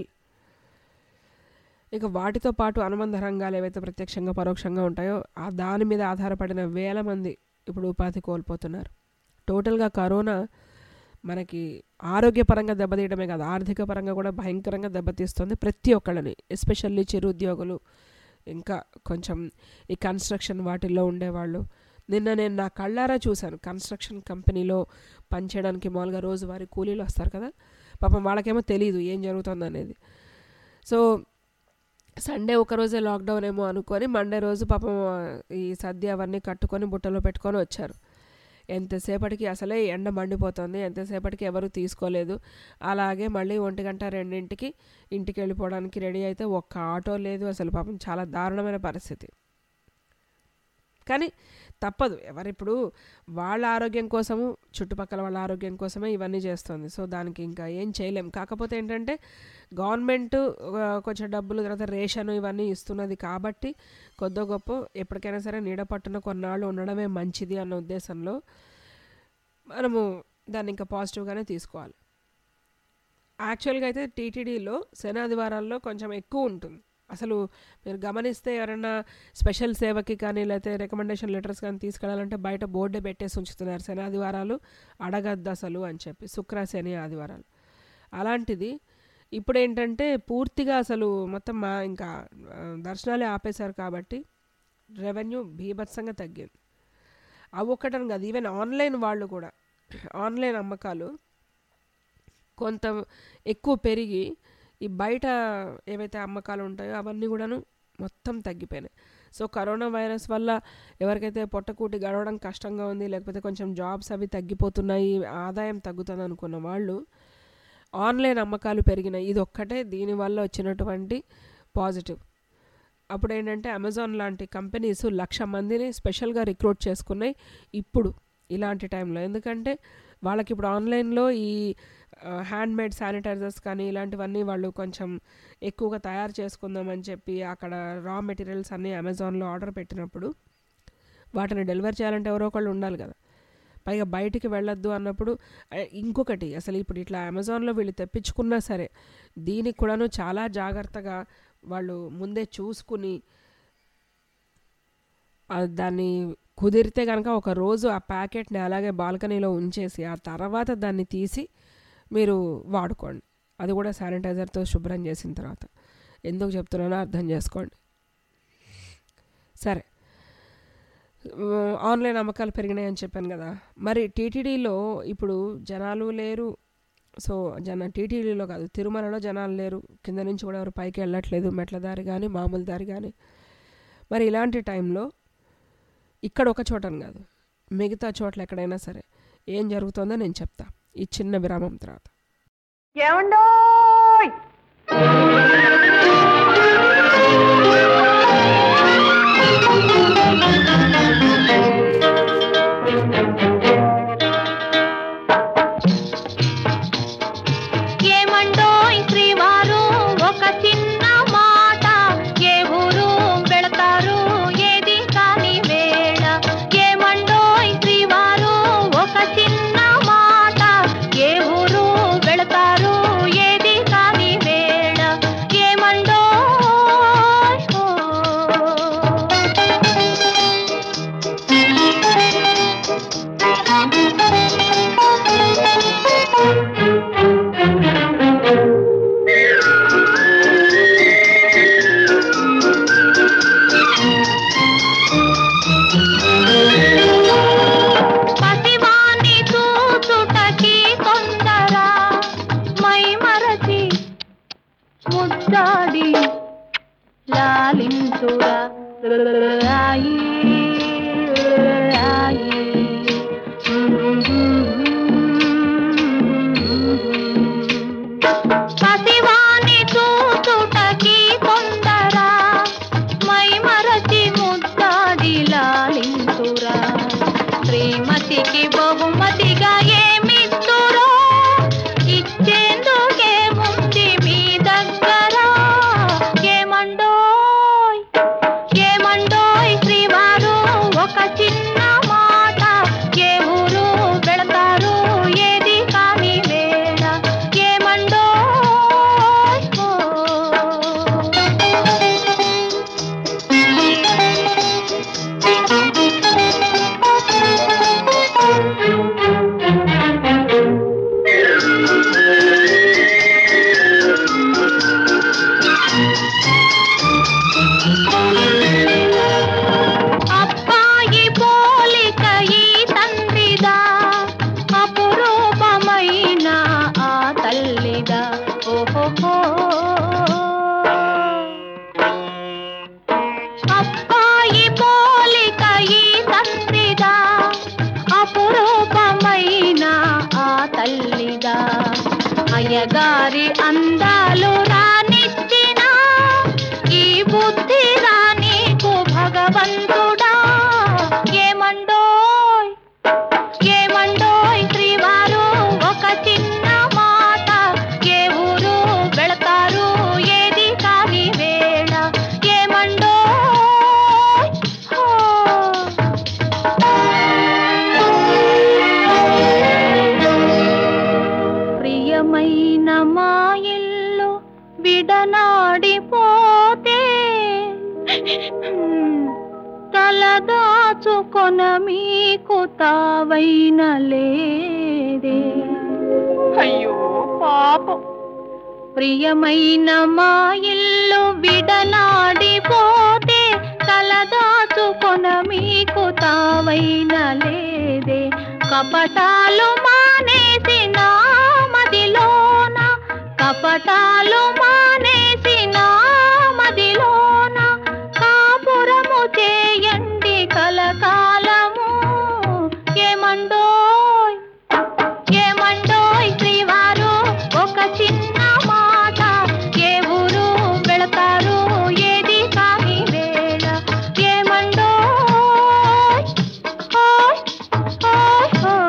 ఇక వాటితో పాటు అనుబంధ రంగాలు ఏవైతే ప్రత్యక్షంగా పరోక్షంగా ఉంటాయో ఆ దాని మీద ఆధారపడిన వేల మంది ఇప్పుడు ఉపాధి కోల్పోతున్నారు టోటల్గా కరోనా మనకి ఆరోగ్యపరంగా దెబ్బతీయడమే కాదు ఆర్థిక పరంగా కూడా భయంకరంగా దెబ్బతీస్తుంది ప్రతి ఒక్కళ్ళని ఎస్పెషల్లీ చిరుద్యోగులు ఇంకా కొంచెం ఈ కన్స్ట్రక్షన్ వాటిల్లో ఉండేవాళ్ళు నిన్న నేను నా కళ్ళారా చూశాను కన్స్ట్రక్షన్ కంపెనీలో పనిచేయడానికి మామూలుగా రోజువారీ కూలీలు వస్తారు కదా పాపం వాళ్ళకేమో తెలియదు ఏం జరుగుతుంది అనేది సో సండే ఒకరోజే లాక్డౌన్ ఏమో అనుకొని మండే రోజు పాపం ఈ సద్య అవన్నీ కట్టుకొని బుట్టలో పెట్టుకొని వచ్చారు ఎంతసేపటికి అసలే ఎండ మండిపోతుంది ఎంతసేపటికి ఎవరు తీసుకోలేదు అలాగే మళ్ళీ ఒంటి గంట రెండింటికి ఇంటికి వెళ్ళిపోవడానికి రెడీ అయితే ఒక్క ఆటో లేదు అసలు పాపం చాలా దారుణమైన పరిస్థితి కానీ తప్పదు ఎవరిప్పుడు వాళ్ళ ఆరోగ్యం కోసము చుట్టుపక్కల వాళ్ళ ఆరోగ్యం కోసమే ఇవన్నీ చేస్తుంది సో దానికి ఇంకా ఏం చేయలేం కాకపోతే ఏంటంటే గవర్నమెంట్ కొంచెం డబ్బులు తర్వాత రేషన్ ఇవన్నీ ఇస్తున్నది కాబట్టి కొద్దో గొప్ప ఎప్పటికైనా సరే నీడ పట్టున కొన్నాళ్ళు ఉండడమే మంచిది అన్న ఉద్దేశంలో మనము దాన్ని ఇంకా పాజిటివ్గానే తీసుకోవాలి యాక్చువల్గా అయితే టీటీడీలో శనాదివారాల్లో కొంచెం ఎక్కువ ఉంటుంది అసలు మీరు గమనిస్తే ఎవరైనా స్పెషల్ సేవకి కానీ లేకపోతే రికమెండేషన్ లెటర్స్ కానీ తీసుకెళ్ళాలంటే బయట బోర్డే పెట్టేసి ఉంచుతున్నారు శని ఆదివారాలు అడగద్దు అసలు అని చెప్పి శుక్ర శని ఆదివారాలు అలాంటిది ఇప్పుడు ఏంటంటే పూర్తిగా అసలు మొత్తం మా ఇంకా ఆ, దర్శనాలే ఆపేశారు కాబట్టి రెవెన్యూ బీభత్సంగా తగ్గింది అవి ఒక్కటని కాదు ఈవెన్ ఆన్లైన్ వాళ్ళు కూడా ఆన్లైన్ అమ్మకాలు కొంత ఎక్కువ పెరిగి ఈ బయట ఏవైతే అమ్మకాలు ఉంటాయో అవన్నీ కూడాను మొత్తం తగ్గిపోయినాయి సో కరోనా వైరస్ వల్ల ఎవరికైతే పొట్టకూటి గడవడం కష్టంగా ఉంది లేకపోతే కొంచెం జాబ్స్ అవి తగ్గిపోతున్నాయి ఆదాయం తగ్గుతుంది అనుకున్న వాళ్ళు ఆన్లైన్ అమ్మకాలు పెరిగినాయి ఇది ఒక్కటే దీనివల్ల వచ్చినటువంటి పాజిటివ్ అప్పుడు ఏంటంటే అమెజాన్ లాంటి కంపెనీస్ లక్ష మందిని స్పెషల్గా రిక్రూట్ చేసుకున్నాయి ఇప్పుడు ఇలాంటి టైంలో ఎందుకంటే వాళ్ళకి ఇప్పుడు ఆన్లైన్లో ఈ హ్యాండ్ మేడ్ శానిటైజర్స్ కానీ ఇలాంటివన్నీ వాళ్ళు కొంచెం ఎక్కువగా తయారు చేసుకుందామని చెప్పి అక్కడ రా మెటీరియల్స్ అన్నీ అమెజాన్లో ఆర్డర్ పెట్టినప్పుడు వాటిని డెలివర్ చేయాలంటే ఎవరో ఒకళ్ళు ఉండాలి కదా పైగా బయటికి వెళ్ళొద్దు అన్నప్పుడు ఆ, ఇంకొకటి అసలు ఇప్పుడు ఇట్లా అమెజాన్లో వీళ్ళు తెప్పించుకున్నా సరే దీనికి కూడాను చాలా జాగ్రత్తగా వాళ్ళు ముందే చూసుకుని ఆ దాన్ని కుదిరితే కనుక ఒక రోజు ఆ ప్యాకెట్ని అలాగే బాల్కనీలో ఉంచేసి ఆ తర్వాత దాన్ని తీసి మీరు వాడుకోండి అది కూడా శానిటైజర్తో శుభ్రం చేసిన తర్వాత ఎందుకు చెప్తున్నానో అర్థం చేసుకోండి సరే ఆన్లైన్ అమ్మకాలు పెరిగినాయి అని చెప్పాను కదా మరి టీటీడీలో ఇప్పుడు జనాలు లేరు సో జన టీటీడీలో కాదు తిరుమలలో జనాలు లేరు కింద నుంచి కూడా ఎవరు పైకి వెళ్ళట్లేదు మెట్ల దారి కానీ మామూలు దారి కానీ మరి ఇలాంటి టైంలో ఇక్కడ ఒక చోటని కాదు మిగతా చోట్ల ఎక్కడైనా సరే ఏం జరుగుతుందో నేను చెప్తా ఈ చిన్న విరామం తర్వాత ఏమండోయ్ ఏమండోయ్ శ్రీవారు ఒక చిన్న మాట ఏ ఊరు వెళతారు ఏది కాని వేళ ఏమండోయ్ శ్రీవారు ఒక చిన్న మాట ఏ ఊరు వెళతారు ఏది కాని వేళ ఏమండోయ్ ఓ. పసివాణ్ణి చూచుటకి తొందర మై మరచి ముద్దాడి లాలించురా రాయి రాయి పసివాణ్ణి చూచుటకి తొందర మై మరచి ముద్దాడి లాలించురా శ్రీమతికి బహుమతిగా ఏమిస్తురో ఇచ్చేందుకే ఉంది మీ దగ్గర ఏమండోయ్ ఏమండోయ్ శ్రీవారు ఒక చిన్న మాట ఏ ఊరు వెళతారు ఏది కాని వేళ ఏమండోయ్ ఓ. అబ్బాయి పోలిక ఈ తండ్రిదా అపురూపమైన ఆ తల్లిదా ఓహో అబ్బాయి పోలిక ఈ తండ్రిదా అపురూపమైన ఆ తల్లిదా అయ్యగారి అందాలు రానిచ్చిన ఈ బుద్ధి రానీకు భగవంతుడా ఏమండోయ్ ఏమండోయ్ శ్రీవారు ఒక చిన్న మాట ఏ ఊరు వెళతారు ఏది కాని వేళ ఏమండోయ్ హో. ప్రియమైన మా ఇల్లు విడనాడిపోతే తలదాచుకొన మీకు తావైన లేదే అయ్యో పాపం ప్రియమైన మా ఇల్లు విడనాడిపోతే తలదాచుకొన మీకు తావైన లేదే కపటాలు మానేసి నా మదిలోన కపటాలు మానేసి నా మదిలోన కాపురము చేయండి కలకాలము ఏమండోయ్ ఏమండోయ్ శ్రీవారు ఒక చిన్న మాట ఏ ఊరు వెళతారు ఏది కాని వేళ ఏమండోయ్ ఓయ్ ఓయ్ ఓయ్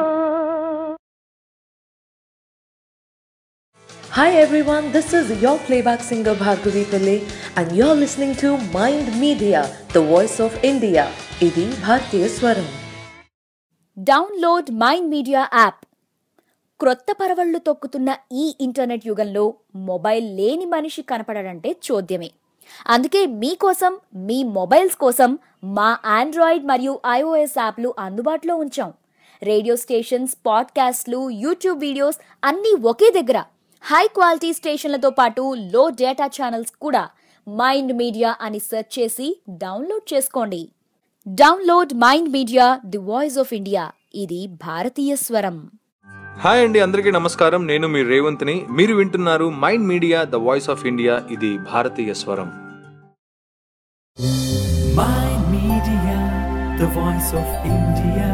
Hi everyone, this is your playback singer Bhargavi Pillai and you're listening to Mind Media, the voice of India. Idi Bhartiya Swaram. Download mind media app క్రొత్త పరవళ్లు తొక్కుతున్న ఈ ఇంటర్నెట్ యుగంలో మొబైల్ లేని మనిషి కనపడడంటే చోద్యమే అందుకే మీకోసం మీ మొబైల్స్ కోసం మా ఆండ్రాయిడ్ మరియు ఐఓఎస్ యాప్లు అందుబాటులో ఉంచాం రేడియో స్టేషన్స్ పాడ్కాస్ట్లు యూట్యూబ్ వీడియోస్ అన్నీ ఒకే దగ్గర హై క్వాలిటీ స్టేషన్లతో పాటు లో డేటా ఛానల్స్ కూడా మైండ్ మీడియా అని సెర్చ్ చేసి డౌన్లోడ్ చేసుకోండి download mind media the voice of India ఇది భారతీయ స్వరం హాయ్ అండి అందరికీ నమస్కారం నేను మీ రేవంత్ని మీరు వింటున్నారు mind media the voice of India ఇది భారతీయ స్వరం Mind Media, the voice of India.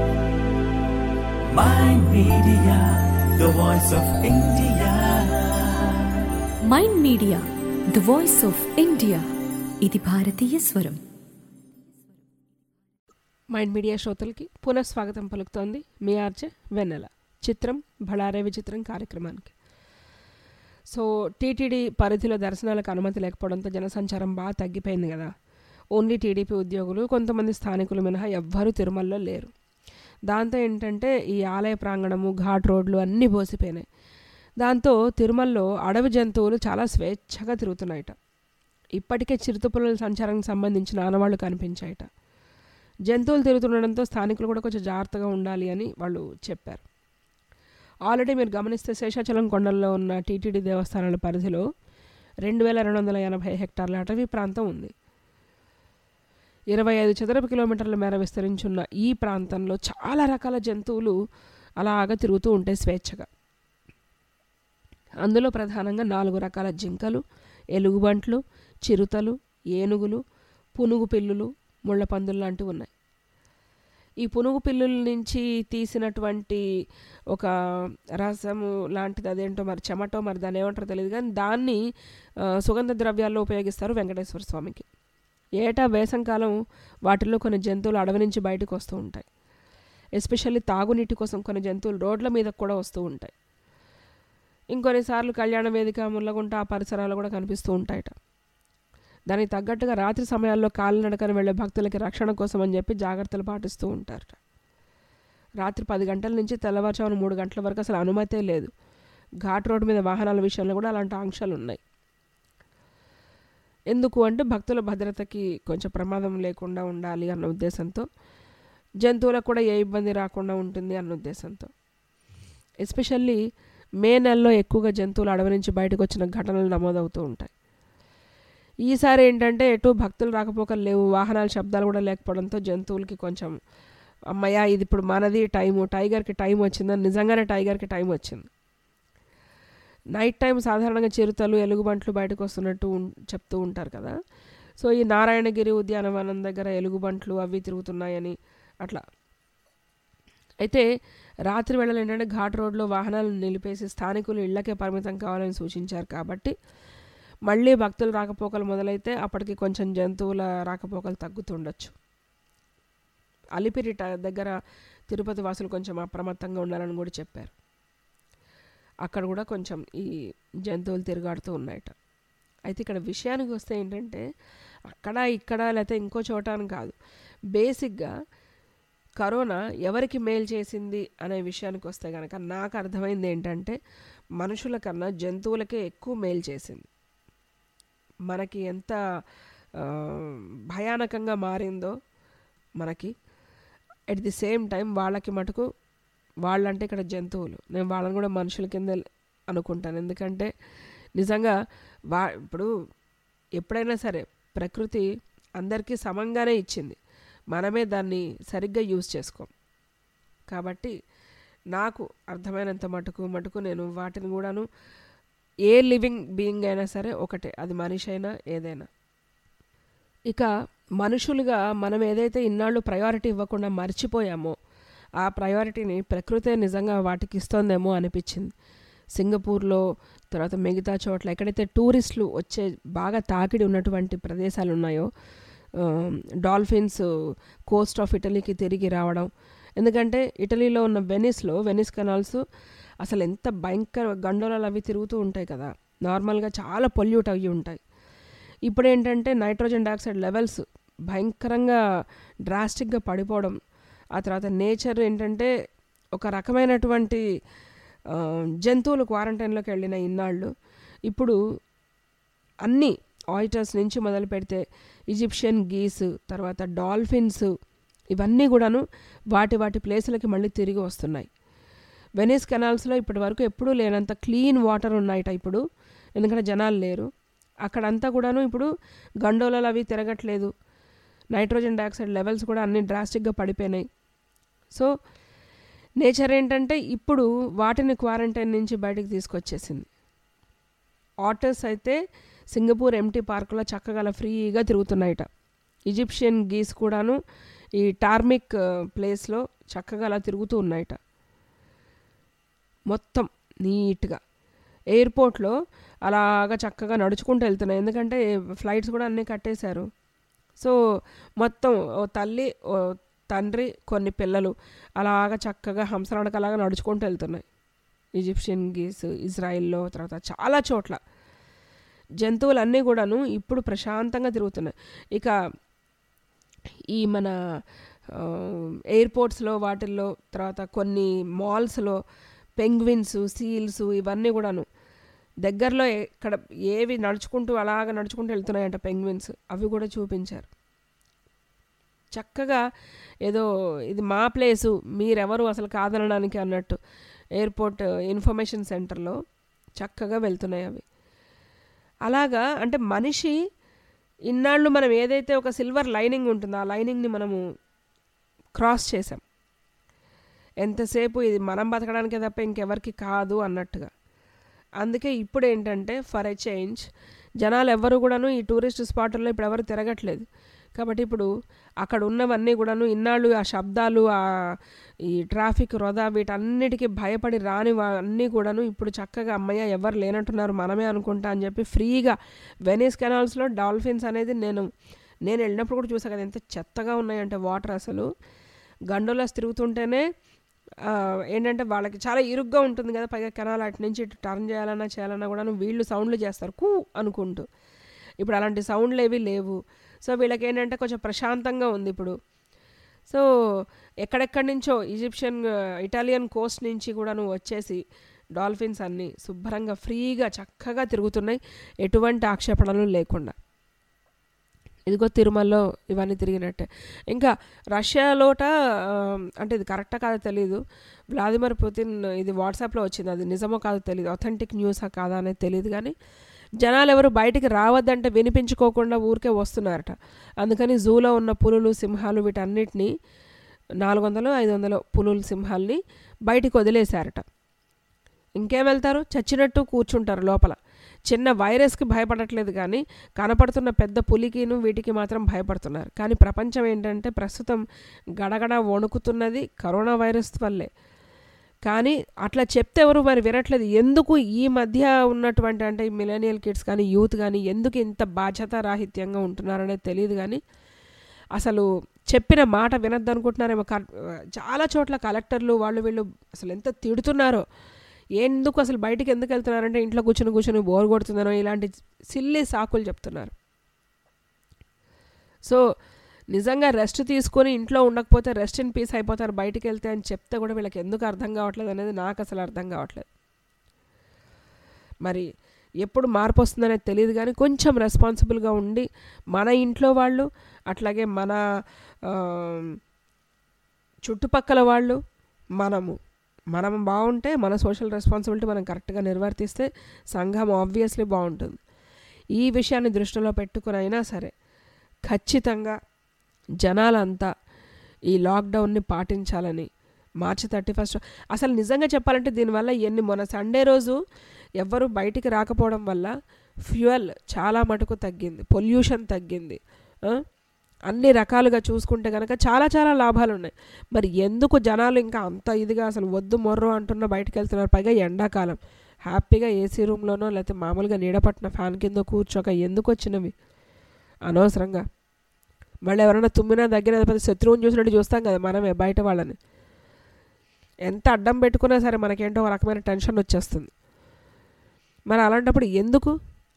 Mind Media, the voice of India. Mind media the voice of India ఇది భారతీయ స్వరం మైండ్ మీడియా శ్రోతలకి పునఃస్వాగతం పలుకుతోంది మీ ఆర్జే వెన్నెల చిత్రం బళారే విచిత్రం కార్యక్రమానికి సో టీటీడీ పరిధిలో దర్శనాలకు అనుమతి లేకపోవడంతో జనసంచారం బాగా తగ్గిపోయింది కదా ఓన్లీ టీడీపీ ఉద్యోగులు కొంతమంది స్థానికులు మినహా ఎవ్వరూ తిరుమలలో లేరు దాంతో ఏంటంటే ఈ ఆలయ ప్రాంగణము ఘాట్ రోడ్లు అన్నీ బోసిపోయినాయి దాంతో తిరుమలలో అడవి జంతువులు చాలా స్వేచ్ఛగా తిరుగుతున్నాయట ఇప్పటికే చిరుతపులుల సంచారానికి సంబంధించిన ఆనవాళ్లు కనిపించాయట జంతువులు తిరుగుతుండడంతో స్థానికులు కూడా కొంచెం జాగ్రత్తగా ఉండాలి అని వాళ్ళు చెప్పారు ఆల్రెడీ మీరు గమనిస్తే శేషాచలం కొండల్లో ఉన్న టీటీడీ దేవస్థానాల పరిధిలో రెండు వేల రెండు వందల ఎనభై హెక్టార్ల అటవీ ప్రాంతం ఉంది ఇరవై ఐదు చదరపు కిలోమీటర్ల మేర విస్తరించున్న ఈ ప్రాంతంలో చాలా రకాల జంతువులు అలాగా తిరుగుతూ ఉంటాయి స్వేచ్ఛగా అందులో ప్రధానంగా నాలుగు రకాల జింకలు ఎలుగుబంట్లు చిరుతలు ఏనుగులు పునుగు పిల్లులు ముళ్ళపందులు లాంటివి ఉన్నాయి ఈ పునుగు పిల్లుల నుంచి తీసినటువంటి ఒక రసము లాంటిది అదేంటో మరి చెమటో మరి దాన్ని ఏమంటారో తెలియదు కానీ దాన్ని ఆ, సుగంధ ద్రవ్యాల్లో ఉపయోగిస్తారు వెంకటేశ్వర స్వామికి ఏటా వేసంకాలం వాటిల్లో కొన్ని జంతువులు అడవి నుంచి బయటకు వస్తూ ఉంటాయి ఎస్పెషల్లీ తాగునీటి కోసం కొన్ని జంతువులు రోడ్ల మీద కూడా వస్తూ ఉంటాయి ఇంకొన్నిసార్లు కళ్యాణ వేదిక ముళ్ళగుంట ఆ పరిసరాలు కూడా కనిపిస్తూ ఉంటాయట దానికి తగ్గట్టుగా రాత్రి సమయాల్లో కాలినడకన వెళ్ళే భక్తులకి రక్షణ కోసం అని చెప్పి జాగ్రత్తలు పాటిస్తూ ఉంటారట రాత్రి పది గంటల నుంచి తెల్లవారుజామున మూడు గంటల వరకు అసలు అనుమతే లేదు ఘాట్ రోడ్డు మీద వాహనాల విషయంలో కూడా అలాంటి ఆంక్షలు ఉన్నాయి ఎందుకు అంటే భక్తుల భద్రతకి కొంచెం ప్రమాదం లేకుండా ఉండాలి అన్న ఉద్దేశంతో జంతువులకు కూడా ఏ ఇబ్బంది రాకుండా ఉంటుంది అన్న ఉద్దేశంతో ఎస్పెషల్లీ మే నెలలో ఎక్కువగా జంతువులు అడవి నుంచి బయటకు వచ్చిన ఘటనలు నమోదవుతూ ఉంటాయి ఈసారి ఏంటంటే ఎటు భక్తులు రాకపోకలు లేవు వాహనాల శబ్దాలు కూడా లేకపోవడంతో జంతువులకి కొంచెం అమ్మయ్య ఇది ఇప్పుడు మనది టైము టైగర్కి టైం వచ్చిందని నిజంగానే టైగర్కి టైం వచ్చింది నైట్ టైం సాధారణంగా చిరుతలు ఎలుగుబంట్లు బయటకు వస్తున్నట్టు ఉన్- చెప్తూ ఉంటారు కదా సో ఈ నారాయణగిరి ఉద్యానవనం దగ్గర ఎలుగుబంట్లు అవి తిరుగుతున్నాయని అట్లా అయితే రాత్రి వేళలు ఏంటంటే ఘాట్ రోడ్లో వాహనాలు నిలిపేసి స్థానికులు ఇళ్లకే పరిమితం కావాలని సూచించారు కాబట్టి మళ్ళీ భక్తులు రాకపోకలు మొదలైతే అప్పటికి కొంచెం జంతువుల రాకపోకలు తగ్గుతుండొచ్చు అలిపిరి ట- దగ్గర తిరుపతి వాసులు కొంచెం అప్రమత్తంగా ఉండాలని కూడా చెప్పారు అక్కడ కూడా కొంచెం ఈ జంతువులు తిరుగాడుతూ ఉన్నాయట అయితే ఇక్కడ విషయానికి వస్తే ఏంటంటే అక్కడ ఇక్కడ లేకపోతే ఇంకో చోట అని కాదు బేసిక్గా కరోనా ఎవరికి మేలు చేసింది అనే విషయానికి వస్తే కనుక నాకు అర్థమైంది ఏంటంటే మనుషుల కన్నా జంతువులకే ఎక్కువ మేలు చేసింది మనకి ఎంత ఆ, భయానకంగా మారిందో మనకి ఎట్ ది సేమ్ టైం వాళ్ళకి మటుకు వాళ్ళంటే ఇక్కడ జంతువులు నేను వాళ్ళని కూడా మనుషుల కింద అనుకుంటాను ఎందుకంటే నిజంగా వా ఇప్పుడు ఎప్పుడైనా సరే ప్రకృతి అందరికీ సమంగానే ఇచ్చింది మనమే దాన్ని సరిగ్గా యూజ్ చేసుకోం కాబట్టి నాకు అర్థమైనంత మటుకు మటుకు నేను వాటిని కూడాను ఏ లివింగ్ బీయింగ్ అయినా సరే ఒకటే అది మనిషి అయినా ఏదైనా ఇక మనుషులుగా మనం ఏదైతే ఇన్నాళ్ళు ప్రయారిటీ ఇవ్వకుండా మర్చిపోయామో ఆ ప్రయారిటీని ప్రకృతే నిజంగా వాటికి ఇస్తోందేమో అనిపించింది సింగపూర్లో తర్వాత మిగతా చోట్ల ఎక్కడైతే టూరిస్టులు వచ్చే బాగా తాకిడి ఉన్నటువంటి ప్రదేశాలు ఉన్నాయో ఆ, డాల్ఫిన్స్ కోస్ట్ ఆఫ్ ఇటలీకి తిరిగి రావడం ఎందుకంటే ఇటలీలో ఉన్న వెనిస్లో వెనిస్ కెనాల్స్ అసలు ఎంత భయంకర గండోలాలు అవి తిరుగుతూ ఉంటాయి కదా నార్మల్గా చాలా పొల్యూట్ అయ్యి ఉంటాయి ఇప్పుడు ఏంటంటే నైట్రోజన్ డైఆక్సైడ్ లెవెల్స్ భయంకరంగా డ్రాస్టిక్గా పడిపోవడం ఆ తర్వాత నేచర్ ఏంటంటే ఒక రకమైనటువంటి ఆ, జంతువులు క్వారంటైన్లోకి వెళ్ళిన ఇన్నాళ్ళు ఇప్పుడు అన్నీ ఆయిటర్స్ నుంచి మొదలు పెడితే ఈజిప్షియన్ గీస్ తర్వాత డాల్ఫిన్స్ ఇవన్నీ కూడాను వాటి వాటి ప్లేసులకి మళ్ళీ తిరిగి వస్తున్నాయి వెనీస్ కెనాల్స్లో ఇప్పటి వరకు ఎప్పుడూ లేనంత క్లీన్ వాటర్ ఉన్నాయట ఇప్పుడు ఎందుకంటే జనాలు లేరు అక్కడంతా కూడాను ఇప్పుడు గండోలలు అవి తిరగట్లేదు నైట్రోజన్ డైఆక్సైడ్ లెవెల్స్ కూడా అన్ని డ్రాస్టిక్గా పడిపోయినాయి సో నేచర్ ఏంటంటే ఇప్పుడు వాటిని క్వారంటైన్ నుంచి బయటకు తీసుకొచ్చేసింది ఆటర్స్ అయితే సింగపూర్ ఎంటీ పార్కులో చక్కగా అలా ఫ్రీగా తిరుగుతున్నాయట ఈజిప్షియన్ గీస్ కూడాను ఈ టార్మిక్ ప్లేస్లో చక్కగా అలా తిరుగుతూ ఉన్నాయట మొత్తం నీట్గా ఎయిర్పోర్ట్లో అలాగా చక్కగా నడుచుకుంటూ వెళ్తున్నాయి ఎందుకంటే ఫ్లైట్స్ కూడా అన్నీ కట్టేశారు సో మొత్తం ఓ తల్లి ఓ తండ్రి కొన్ని పిల్లలు అలాగా చక్కగా హంసనడకలాగా నడుచుకుంటూ వెళ్తున్నాయి ఈజిప్షియన్ గీస్ ఇజ్రాయిల్లో తర్వాత చాలా చోట్ల జంతువులన్నీ కూడాను ఇప్పుడు ప్రశాంతంగా తిరుగుతున్నాయి ఇక ఈ మన ఆ, ఎయిర్పోర్ట్స్లో వాటిల్లో తర్వాత కొన్ని మాల్స్లో పెంగ్విన్స్ సీల్స్ ఇవన్నీ కూడాను దగ్గరలో ఎక్కడ ఏవి నడుచుకుంటూ అలాగ నడుచుకుంటూ వెళ్తున్నాయంట పెంగ్విన్స్ అవి కూడా చూపించారు చక్కగా ఏదో ఇది మా ప్లేసు మీరెవరు అసలు కాదనడానికి అన్నట్టు ఎయిర్పోర్ట్ ఇన్ఫర్మేషన్ సెంటర్లో చక్కగా వెళ్తున్నాయి అవి అలాగా అంటే మనిషి ఇన్నాళ్ళు మనం ఏదైతే ఒక సిల్వర్ లైనింగ్ ఉంటుందో ఆ లైనింగ్ని మనము క్రాస్ చేసాం ఎంతసేపు ఇది మనం బతకడానికే తప్ప ఇంకెవరికి కాదు అన్నట్టుగా అందుకే ఇప్పుడు ఏంటంటే ఫర్ ఎ చేంజ్ జనాలు ఎవ్వరు కూడాను ఈ టూరిస్ట్ స్పాట్ల్లో ఇప్పుడు ఎవరు తిరగట్లేదు కాబట్టి ఇప్పుడు అక్కడ ఉన్నవన్నీ కూడాను ఇన్నాళ్ళు ఆ శబ్దాలు ఆ ఈ ట్రాఫిక్ వృధా వీటన్నిటికీ భయపడి రాని అన్నీ కూడాను ఇప్పుడు చక్కగా అమ్మయ్య ఎవరు లేనట్టున్నారు మనమే అనుకుంటా అని చెప్పి ఫ్రీగా వెనీస్ కెనాల్స్లో డాల్ఫిన్స్ అనేది నేను నేను వెళ్ళినప్పుడు కూడా చూసా కదా ఎంత చెత్తగా ఉన్నాయంటే వాటర్ అసలు గండోలాస్ తిరుగుతుంటేనే ఆ, ఏంటంటే వాళ్ళకి చాలా ఇరుగ్గా ఉంటుంది కదా పైగా కెనాల్ అటు నుంచి ఇటు టర్న్ చేయాలన్నా చేయాలన్నా కూడా వీళ్ళు సౌండ్లు చేస్తారు కూ అనుకుంటూ ఇప్పుడు అలాంటి సౌండ్లు ఏవి లేవు సో వీళ్ళకి ఏంటంటే కొంచెం ప్రశాంతంగా ఉంది ఇప్పుడు సో ఎక్కడెక్కడి నుంచో ఈజిప్షియన్ ఇటాలియన్ కోస్ట్ నుంచి కూడాను వచ్చేసి డాల్ఫిన్స్ అన్నీ శుభ్రంగా ఫ్రీగా చక్కగా తిరుగుతున్నాయి ఎటువంటి ఆక్షేపణలు లేకుండా ఇదిగో తిరుమలలో ఇవన్నీ తిరిగినట్టే ఇంకా రష్యాలోట ఆ, అంటే ఇది కరెక్టా కాదో తెలీదు వ్లాదిమిర్ పుతిన్ ఇది వాట్సాప్లో వచ్చింది అది నిజమో కాదో తెలియదు అథెంటిక్ న్యూసా కాదా అనేది తెలియదు కానీ జనాలు ఎవరు బయటికి రావద్దంటే వినిపించుకోకుండా ఊరికే వస్తున్నారట అందుకని జూలో ఉన్న పులులు సింహాలు వీటన్నిటిని నాలుగు వందలు ఐదు వందలు పులులు సింహాల్ని బయటికి వదిలేశారట ఇంకేం వెళ్తారు చచ్చినట్టు కూర్చుంటారు లోపల చిన్న వైరస్కి భయపడట్లేదు కానీ కనపడుతున్న పెద్ద పులికిను వీటికి మాత్రం భయపడుతున్నారు కానీ ప్రపంచం ఏంటంటే ప్రస్తుతం గడగడ వణుకుతున్నది కరోనా వైరస్ వల్లే కానీ అట్లా చెప్తే ఎవరు మరి వినట్లేదు ఎందుకు ఈ మధ్య ఉన్నటువంటి అంటే ఈ మిలేనియల్ కిడ్స్ కానీ యూత్ కానీ ఎందుకు ఇంత బాధ్యత రాహిత్యంగా ఉంటున్నారనేది తెలియదు కానీ అసలు చెప్పిన మాట వినద్దు అనుకుంటున్నారేమో కర్- చాలా చోట్ల కలెక్టర్లు వాళ్ళు వీళ్ళు అసలు ఎంత తిడుతున్నారో ఎందుకు అసలు బయటికి ఎందుకు వెళ్తున్నారంటే ఇంట్లో కూర్చుని కూర్చుని బోర్ కొడుతుందనో ఇలాంటి సిల్లీ సాకులు చెప్తున్నారు సో నిజంగా రెస్ట్ తీసుకొని ఇంట్లో ఉండకపోతే రెస్ట్ ఇన్ పీస్ అయిపోతారు బయటికి వెళ్తే అని చెప్తే కూడా వీళ్ళకి ఎందుకు అర్థం కావట్లేదు అనేది నాకు అసలు అర్థం కావట్లేదు మరి ఎప్పుడు మార్పు వస్తుందనేది తెలియదు కానీ కొంచెం రెస్పాన్సిబుల్గా ఉండి మన ఇంట్లో వాళ్ళు అట్లాగే మన ఆ, చుట్టుపక్కల వాళ్ళు మనము మనం బాగుంటే మన సోషల్ రెస్పాన్సిబిలిటీ మనం కరెక్ట్గా నిర్వర్తిస్తే సంఘం ఆబ్వియస్లీ బాగుంటుంది ఈ విషయాన్ని దృష్టిలో పెట్టుకుని అయినా సరే ఖచ్చితంగా జనాలంతా ఈ లాక్డౌన్ని పాటించాలని మార్చి థర్టీ ఫస్ట్ అసలు నిజంగా చెప్పాలంటే దీనివల్ల ఎన్ని మొన్న సండే రోజు ఎవ్వరూ బయటికి రాకపోవడం వల్ల ఫ్యూయల్ చాలా మటుకు తగ్గింది పొల్యూషన్ తగ్గింది ఆ? అన్ని రకాలుగా చూసుకుంటే కనుక చాలా చాలా లాభాలు ఉన్నాయి మరి ఎందుకు జనాలు ఇంకా అంత ఇదిగా అసలు వద్దు మొర్రో అంటున్న బయటకు వెళ్తున్నారు పైగా ఎండాకాలం హ్యాపీగా ఏసీ రూమ్లోనో లేకపోతే మామూలుగా నీడపట్టిన ఫ్యాన్ కింద కూర్చోక ఎందుకు వచ్చినవి అనవసరంగా మళ్ళీ ఎవరైనా తుమ్మినా దగ్గర పెద్ద శత్రువుని చూసినట్టు చూస్తాం కదా మనమే బయట వాళ్ళని ఎంత అడ్డం పెట్టుకున్నా సరే మనకేంటో ఒక రకమైన టెన్షన్ వచ్చేస్తుంది మరి అలాంటప్పుడు ఎందుకు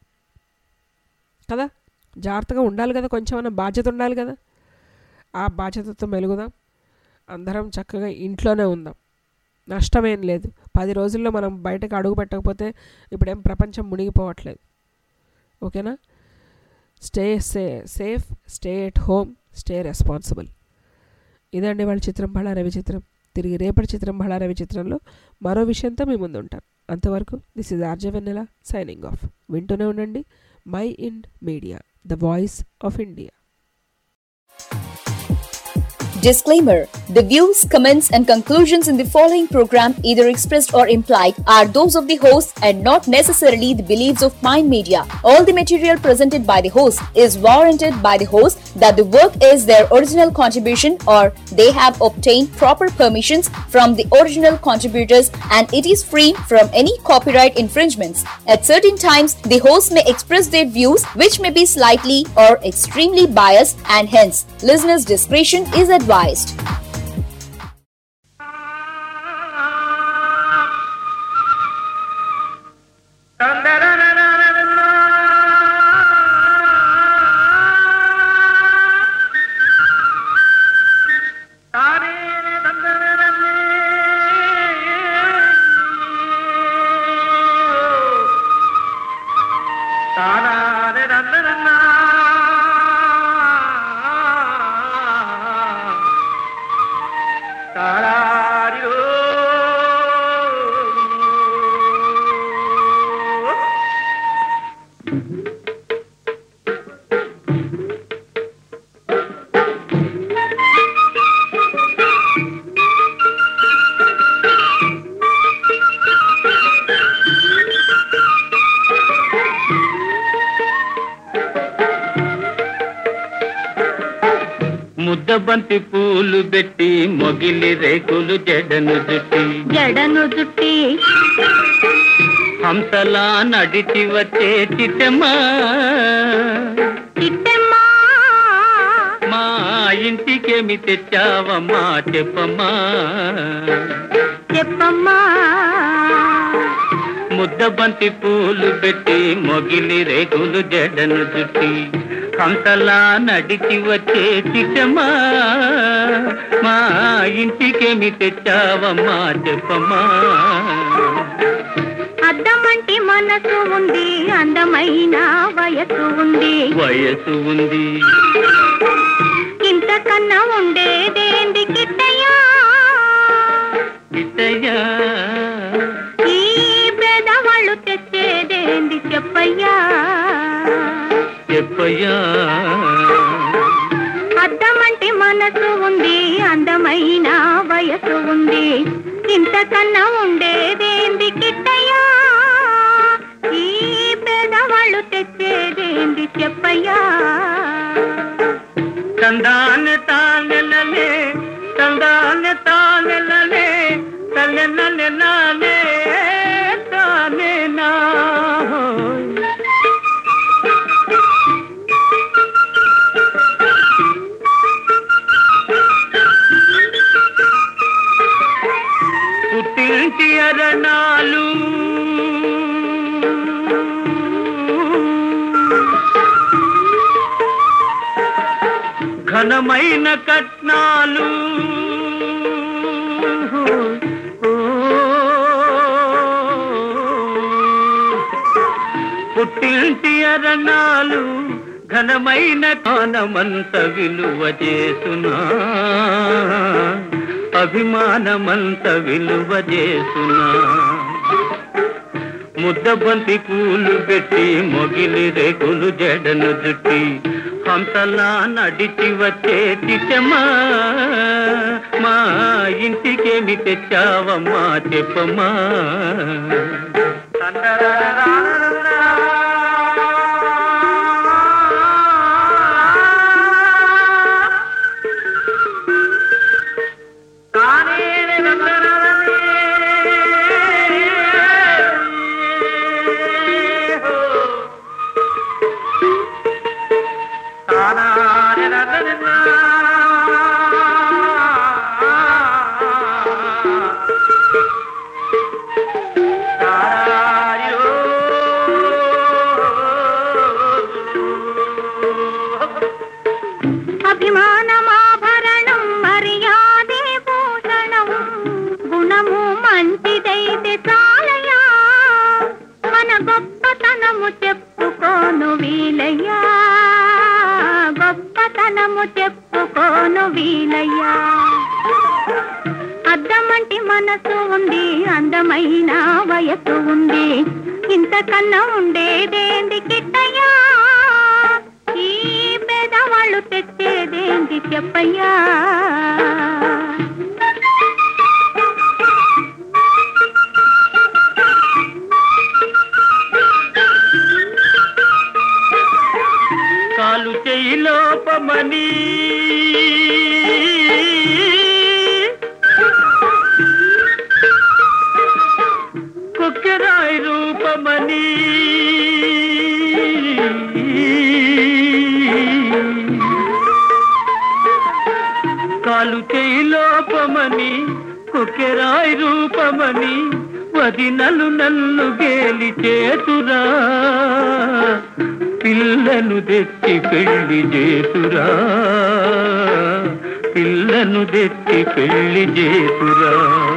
కదా జాగ్రత్తగా ఉండాలి కదా కొంచెం అన్న బాధ్యత ఉండాలి కదా ఆ బాధ్యతతో మెలుగుదాం అందరం చక్కగా ఇంట్లోనే ఉందాం నష్టమేం లేదు పది రోజుల్లో మనం బయటకు అడుగు పెట్టకపోతే ఇప్పుడేం ప్రపంచం మునిగిపోవట్లేదు ఓకేనా stay say safe stay at home stay responsible ఇదండి వాళ్ళ చిత్రం బళా రవి చిత్రం తిరిగి రేపటి చిత్రం బళా రవి చిత్రంలో మరో విషయంతో మీ ముందు ఉంటాను అంతవరకు this is RJ Vennela signing off వింటూనే ఉండండి Mind Media the voice of India Disclaimer The views, comments, and conclusions in the following program, either expressed or implied, are those of the host and not necessarily the beliefs of Mind Media. All the material presented by the host is warranted by the host that the work is their original contribution or they have obtained proper permissions from the original contributors and it is free from any copyright infringements. At certain times, the host may express their views which may be slightly or extremely biased and hence listeners' discretion is advised. ముద్దబంతి పూలు పెట్టి మొగిలి రేకులు జడను జుట్టి జడను జుట్టి హంసలా నడిచి వచ్చే చిట్టమ్మా చిట్టమ్మా మా ఇంటికేమి తెచ్చావమ్మా చెప్పమ్మా చెప్పమ్మా ముద్దబంతి పూలు పెట్టి మొగిలి రేకులు జడను జుట్టి హంసలా నడిచి వచ్చే చిట్టమ్మా మా ఇంటికేమి తెచ్చావమ్మా చెప్పమ్మా అద్దమంటి మనసు ఉంది అందమైన వయసు ఉంది వయసు ఉంది ఇంతకన్నా ఉండేదేంది కిట్టయ్యా ఇతయ్యా ఈ పేదవాళ్ళు తెచ్చేదేంది చెప్పయ్యా చెప్పయ్యా అద్దమంటి మనసు ఉంది అందమైన వయసు ఉంది ఇంతకన్నా ఉండేదేంది కిట్టయ్యా ఈ పేదవాళ్ళు తెచ్చేదేంది చెప్పయ్యా తందాన తానెలలే తందాన తానెలలే తల్లెనలెనాలే తానే నా పుట్టింటి అరణాలు ఘనమైన కట్నాలు పుట్టింటి అరణాలు ఘనమైన కానమంత విలువ చేసునా అభిమానమంత విలువ చేసునా ముద్దబంతి పూలు పెట్టి మొగిలి రేకులు జడను జుట్టి హంసలా నడిచి వచ్చే చిట్టమ్మా మా ఇంటికేమి తెచ్చావమ్మా చెప్పమ్మా అభిమానమాభరణం మర్యాదే భూషణం గుణము మంచిదైతే చాలయా మన గొప్పతనము చెప్పుకోను వీలయ్యా గొప్పతనము చెప్పుకోను వీలయ్యా అద్దమంటి మనసు ఉంది అందమైన వయసు ఉంది ఇంతకన్నా ఉండేదేంది కిట్టయ్యా ఈ పేదవాళ్ళు తెచ్చేదేంది తెలిసేదేంటి చెప్పయ్యా కాలు చేయి లోపమని కుక్కెరాయి రూపమని కాలు చేయి లోపమని కుక్కెరాయి రూపమని వదినలు నన్ను గేలి చేతురా పిల్లను తెచ్చి పెళ్లి చేతురా పిల్లను తెచ్చి పెళ్లి చేతురా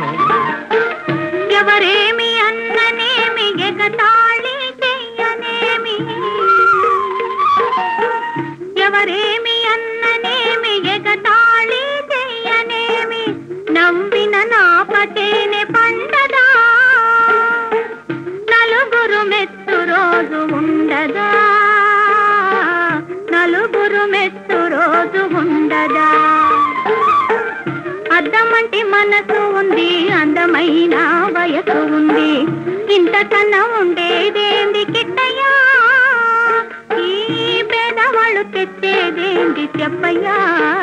ఎవరేమి అన్ననేమి ఎగతాళి చెయ్యనేమి ఎవరేమి అన్ననేమి ఎగతాళి చెయ్యనేమి నవ్విన నాపటేనే పండదా నలుగురు మెత్తు రోజు ఉండదా నలుగురు మెత్తు రోజు ఉండదా అద్దమంటి మనసు ఉంది అందమైన వయసు ఉంది ఇంతకన్నా ఉండేదేంది కిట్టయ్యా ఈ పేదవాళ్ళు తెచ్చేదేంది చెప్పయ్యా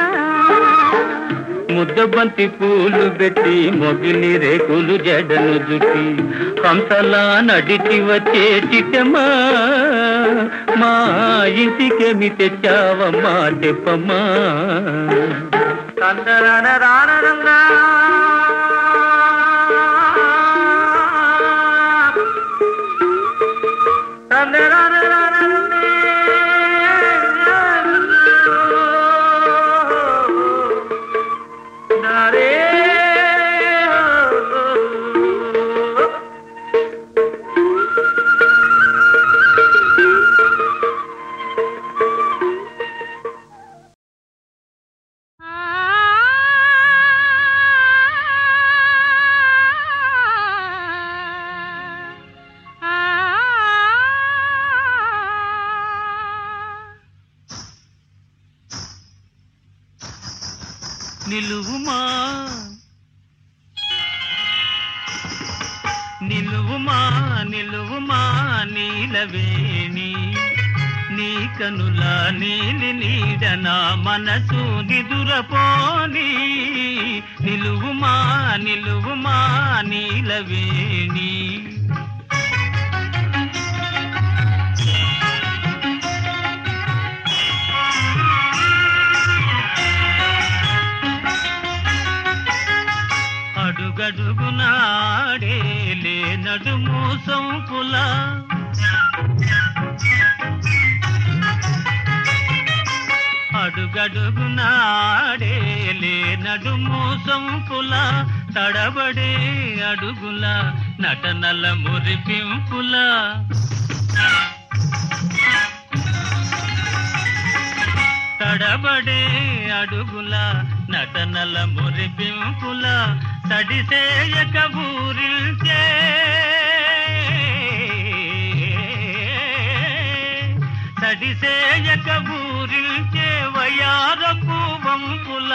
ముద్దబంతి పూలు పెట్టి మొగిలి రేకులు జడను జుట్టి హంసలా నడిచి వచ్చే చిట్టమ్మా మా ఇంటికేమి తెచ్చావమ్మా చెప్పమ్మా తందరన రానరంగా తందరన నిలువుమా నిలువుమా నిలువుమా నీలవేణి నీ కనుల నీలి నీడ నా మనసు నిదురపోని నిలువుమా నిలువుమా నీలవేణి అడుగడుగునాడే లే నడుము సొంపుల అడుగడుగునాడే లే నడుము సొంపుల తడబడే అడుగుల నటనల మురిపింపుల తడబడే అడుగుల నటనల మురిపింపుల తడిసేయక ఊరిల్చే తడిసేయక ఊరిల్చే వయారపు వంపుల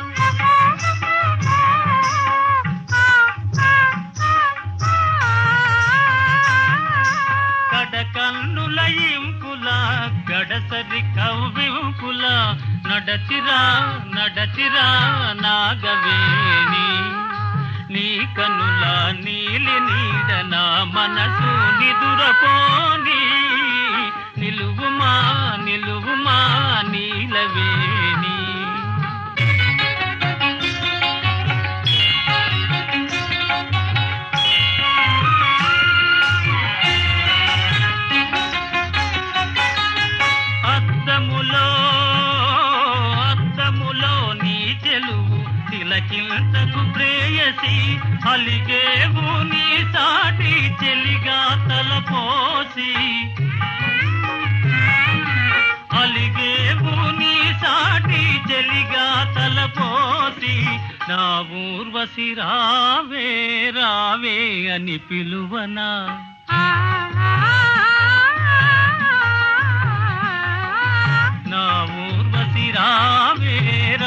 కడకన్నుల ఇంపుల గడసరి కవ్వింపుల నడచిరా నడచిరా నాగవేణి నీ కనుల నీలి నీడ నా మనసు నిదురపోని నిలువుమా నిలువుమా నీలవేణి అద్దములో అద్దములో నీ చెలువు తిలకింతకు ప్రేయసి అలిగేవు నీ సాటి చెలిగా తలపోసి అలిగేవు నీ సాటి చెలిగా తలపోసి నా ఊర్వశి రావే రావే అని పిలువనా నా ఊర్వశి రావే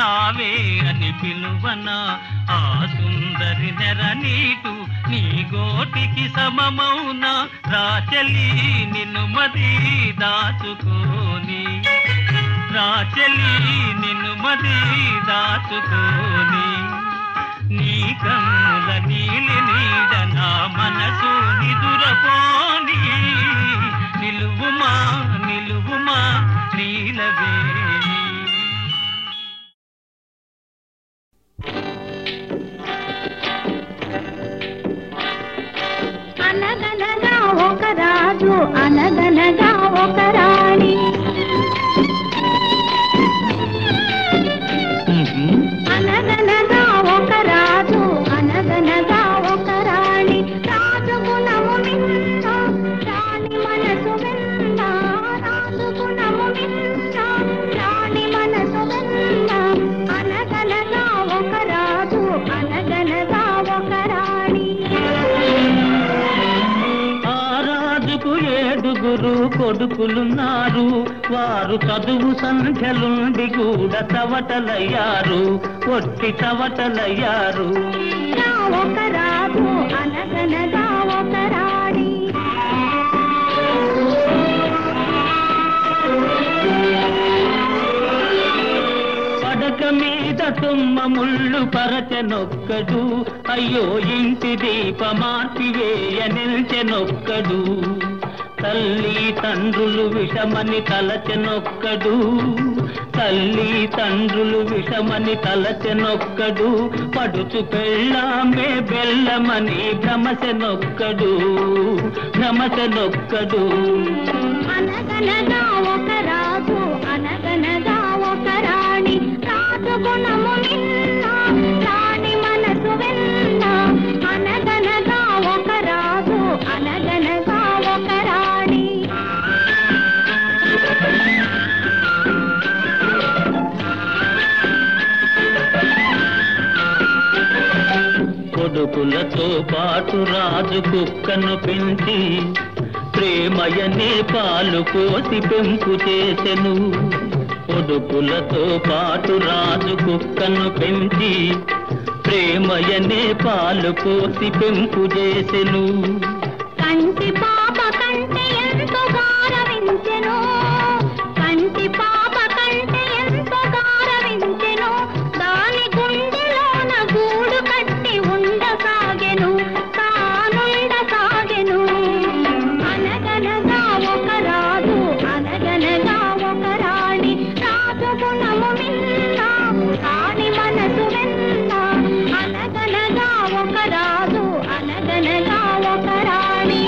పిలువనా ఆ సుందరి నెర నీటు నీ గోటికి సమమౌనా రాచలి నిన్ను మది దాచుకోని రాచలి నిన్ను మది దాచుకోని నీ కన్నుల నీలి నీడ నా మనసు నిదురపోని నిలువుమా నిలువుమా నీలవేణి అనగనగా ఒక రాజు అనగనగా ఒక రాణి అనగనగా ఒక రాజు అనగనగా ఒక రాణి రాజు గుణము నిన్న రాణి మనసు వెన్న రాజు గుణము నిన్న రాణి మనసు వెన్న అనగనగా ఒక రాజు అనగనగా ఒక రాణి ఆ రాజుకు ఏడుగురు కొడుకులున్నారు వారు చదువు సంఖ్యలుండి కూడా తవటలయ్యారు ఒట్టి తవటలయ్యారు నా ఒక రాజు అనగనగా ఒక రాణి పడక మీద తుమ్మ ముళ్ళు పరచనొక్కడు అయ్యో ఇంటి దీపమార్పివేయ నిల్చెనొక్కడు తల్లి తండ్రులు విషమని తలచెనొక్కడు తల్లి తండ్రులు విషమని తలచెనొక్కడు పడుచు పెళ్ళామే బెల్లమని భ్రమసెనొక్కడు భ్రమసెనొక్కడు అనగనగా ఒక రాజు అనగనగా ఒక రాణి రాజు గుణము నిన్న రాణి మనసు వెన్న అనగనగా ఒక రాజు అనగనగా ఒక రాణి కొడుకులతో పాటు రాజు కుక్కను పెంచి ప్రేమయనే పాలు కోసి పెంపు చేసెను కొడుకులతో పాటు రాజు కుక్కను పెంచి ప్రేమయనే పాలు కోసి పెంపు చేసెను కంటి పాప కంటే ఎంతో గారవించెను కంటి పాప కంటే ఎంతో గారవించెను దాని గుండెలోన గూడు కట్టి ఉండసాగెను తానుండసాగెను అనగనగా ఒక రాజు అనగనగా ఒక రాణి రాజు గుణము మిన్న రాణి మనసు వెన్న అనగనగా ఒక రాజు అనగనగా ఒక రాణి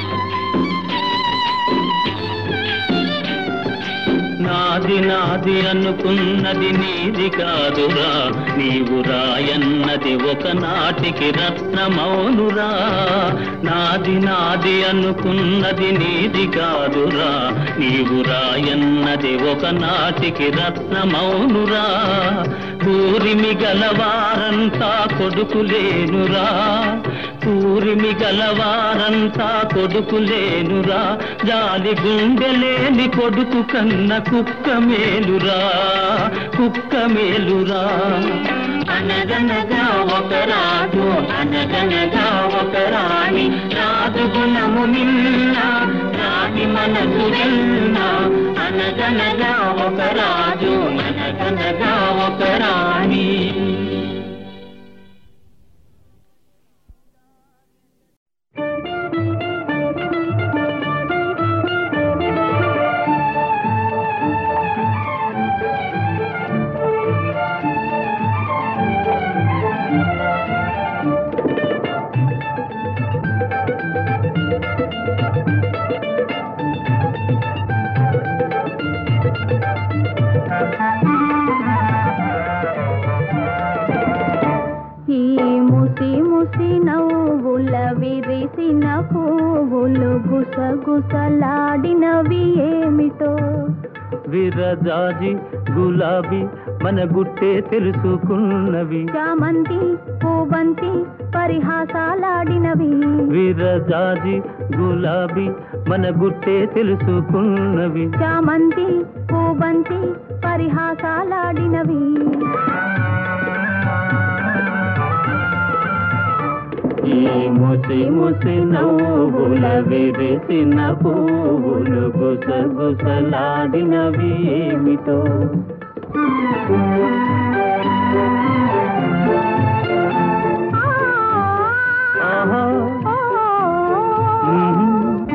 నాది నాది అనుకున్నది నీది కాదురా నీవు రాయన్నది ఒకనాటికి రత్నమౌనురా నాది నాది అనుకున్నది నీది కాదురా నీవు రాయన్నది ఒకనాటికి రత్నమౌనురా కూరిమి గలవారంతా కొడుకులేనురా కూరిమి గలవారంతా కొడుకులేనురా జాలి గుండెలేని కొడుకు కన్న కుక్క మేలురా కుక్క మేలురా అనగనగా ఒక రాజు అనగనగా ఒక రాణి రాజు గుణము నిన్న రాణి మనసు నిన్న అనగనగా ఒక రాజు అనగనగా ఒక రాణి ఈ ముసి ముసి నవ్వుల విరిసిన పువ్వులు గుసగుసలాడినవి ఏమిటో విరజాజి గులాబీ మన గుట్టే తెలుసుకున్నవి చామంతి పూబంతి పరిహాసాలాడినవి విరజాజి గులాబీ మన గుట్టే తెలుసుకున్నవి చామంతి పూబంతి పరిహాసాలాడినవి ఈ ముసి ముసి నవ్వుల విరిసిన పువ్వులు గుసగుసలాడినవి ఏమిటో ఆహా మ్మ్.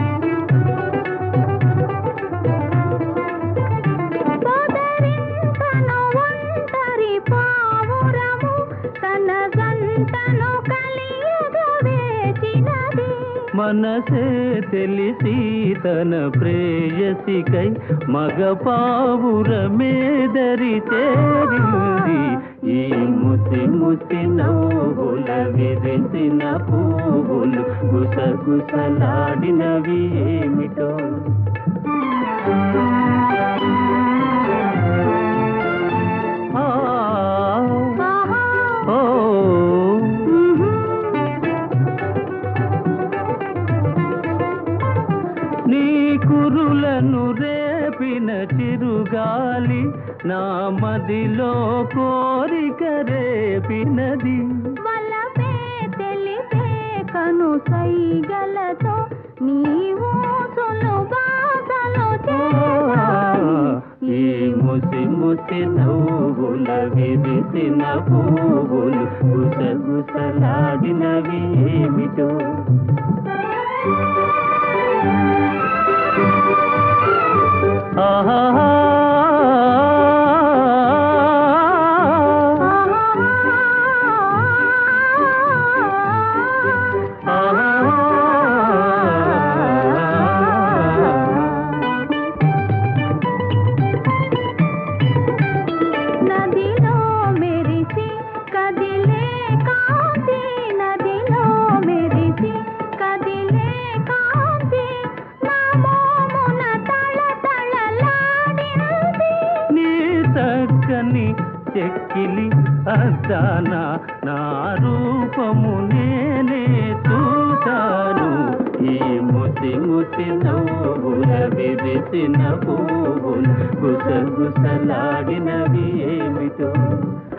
సోదరింతను ఒంటరి పావురము తన జంటను కలియగా వేచినది మనసే తెలిసి తన ప్రేయసికై మగ పావురమేదరి చేరింది ఈ ముసి ముసి నవ్వుల విరిసిన పువ్వులు గుసగుసలాడినవి ఏమిటో ఆ, ఓ నీ కురులను రేపిన చిరుగాలి నా మదిలో కోరిక రేపినది వలపే తెలిపే కను సైగలతో నీవు సులుబాధలు చేరాయి ఈ ముసి ముసి నవ్వుల విరిసిన పువ్వులు గుసగుసలాడినవి ఏమిటో ఆహా నదిలో మెరిసి కదిలే కాంతి నదిలో మెరిసి కదిలే కాంతి నా మోమున తళతళలాడినది నీ చక్కని చెక్కిలి అద్దాన నా రూపము నేనే చూశాను ఈ ముసి ముసి నవ్వుల విరిసిన పువ్వులు గుసగుసలాడినవి ఏమిటో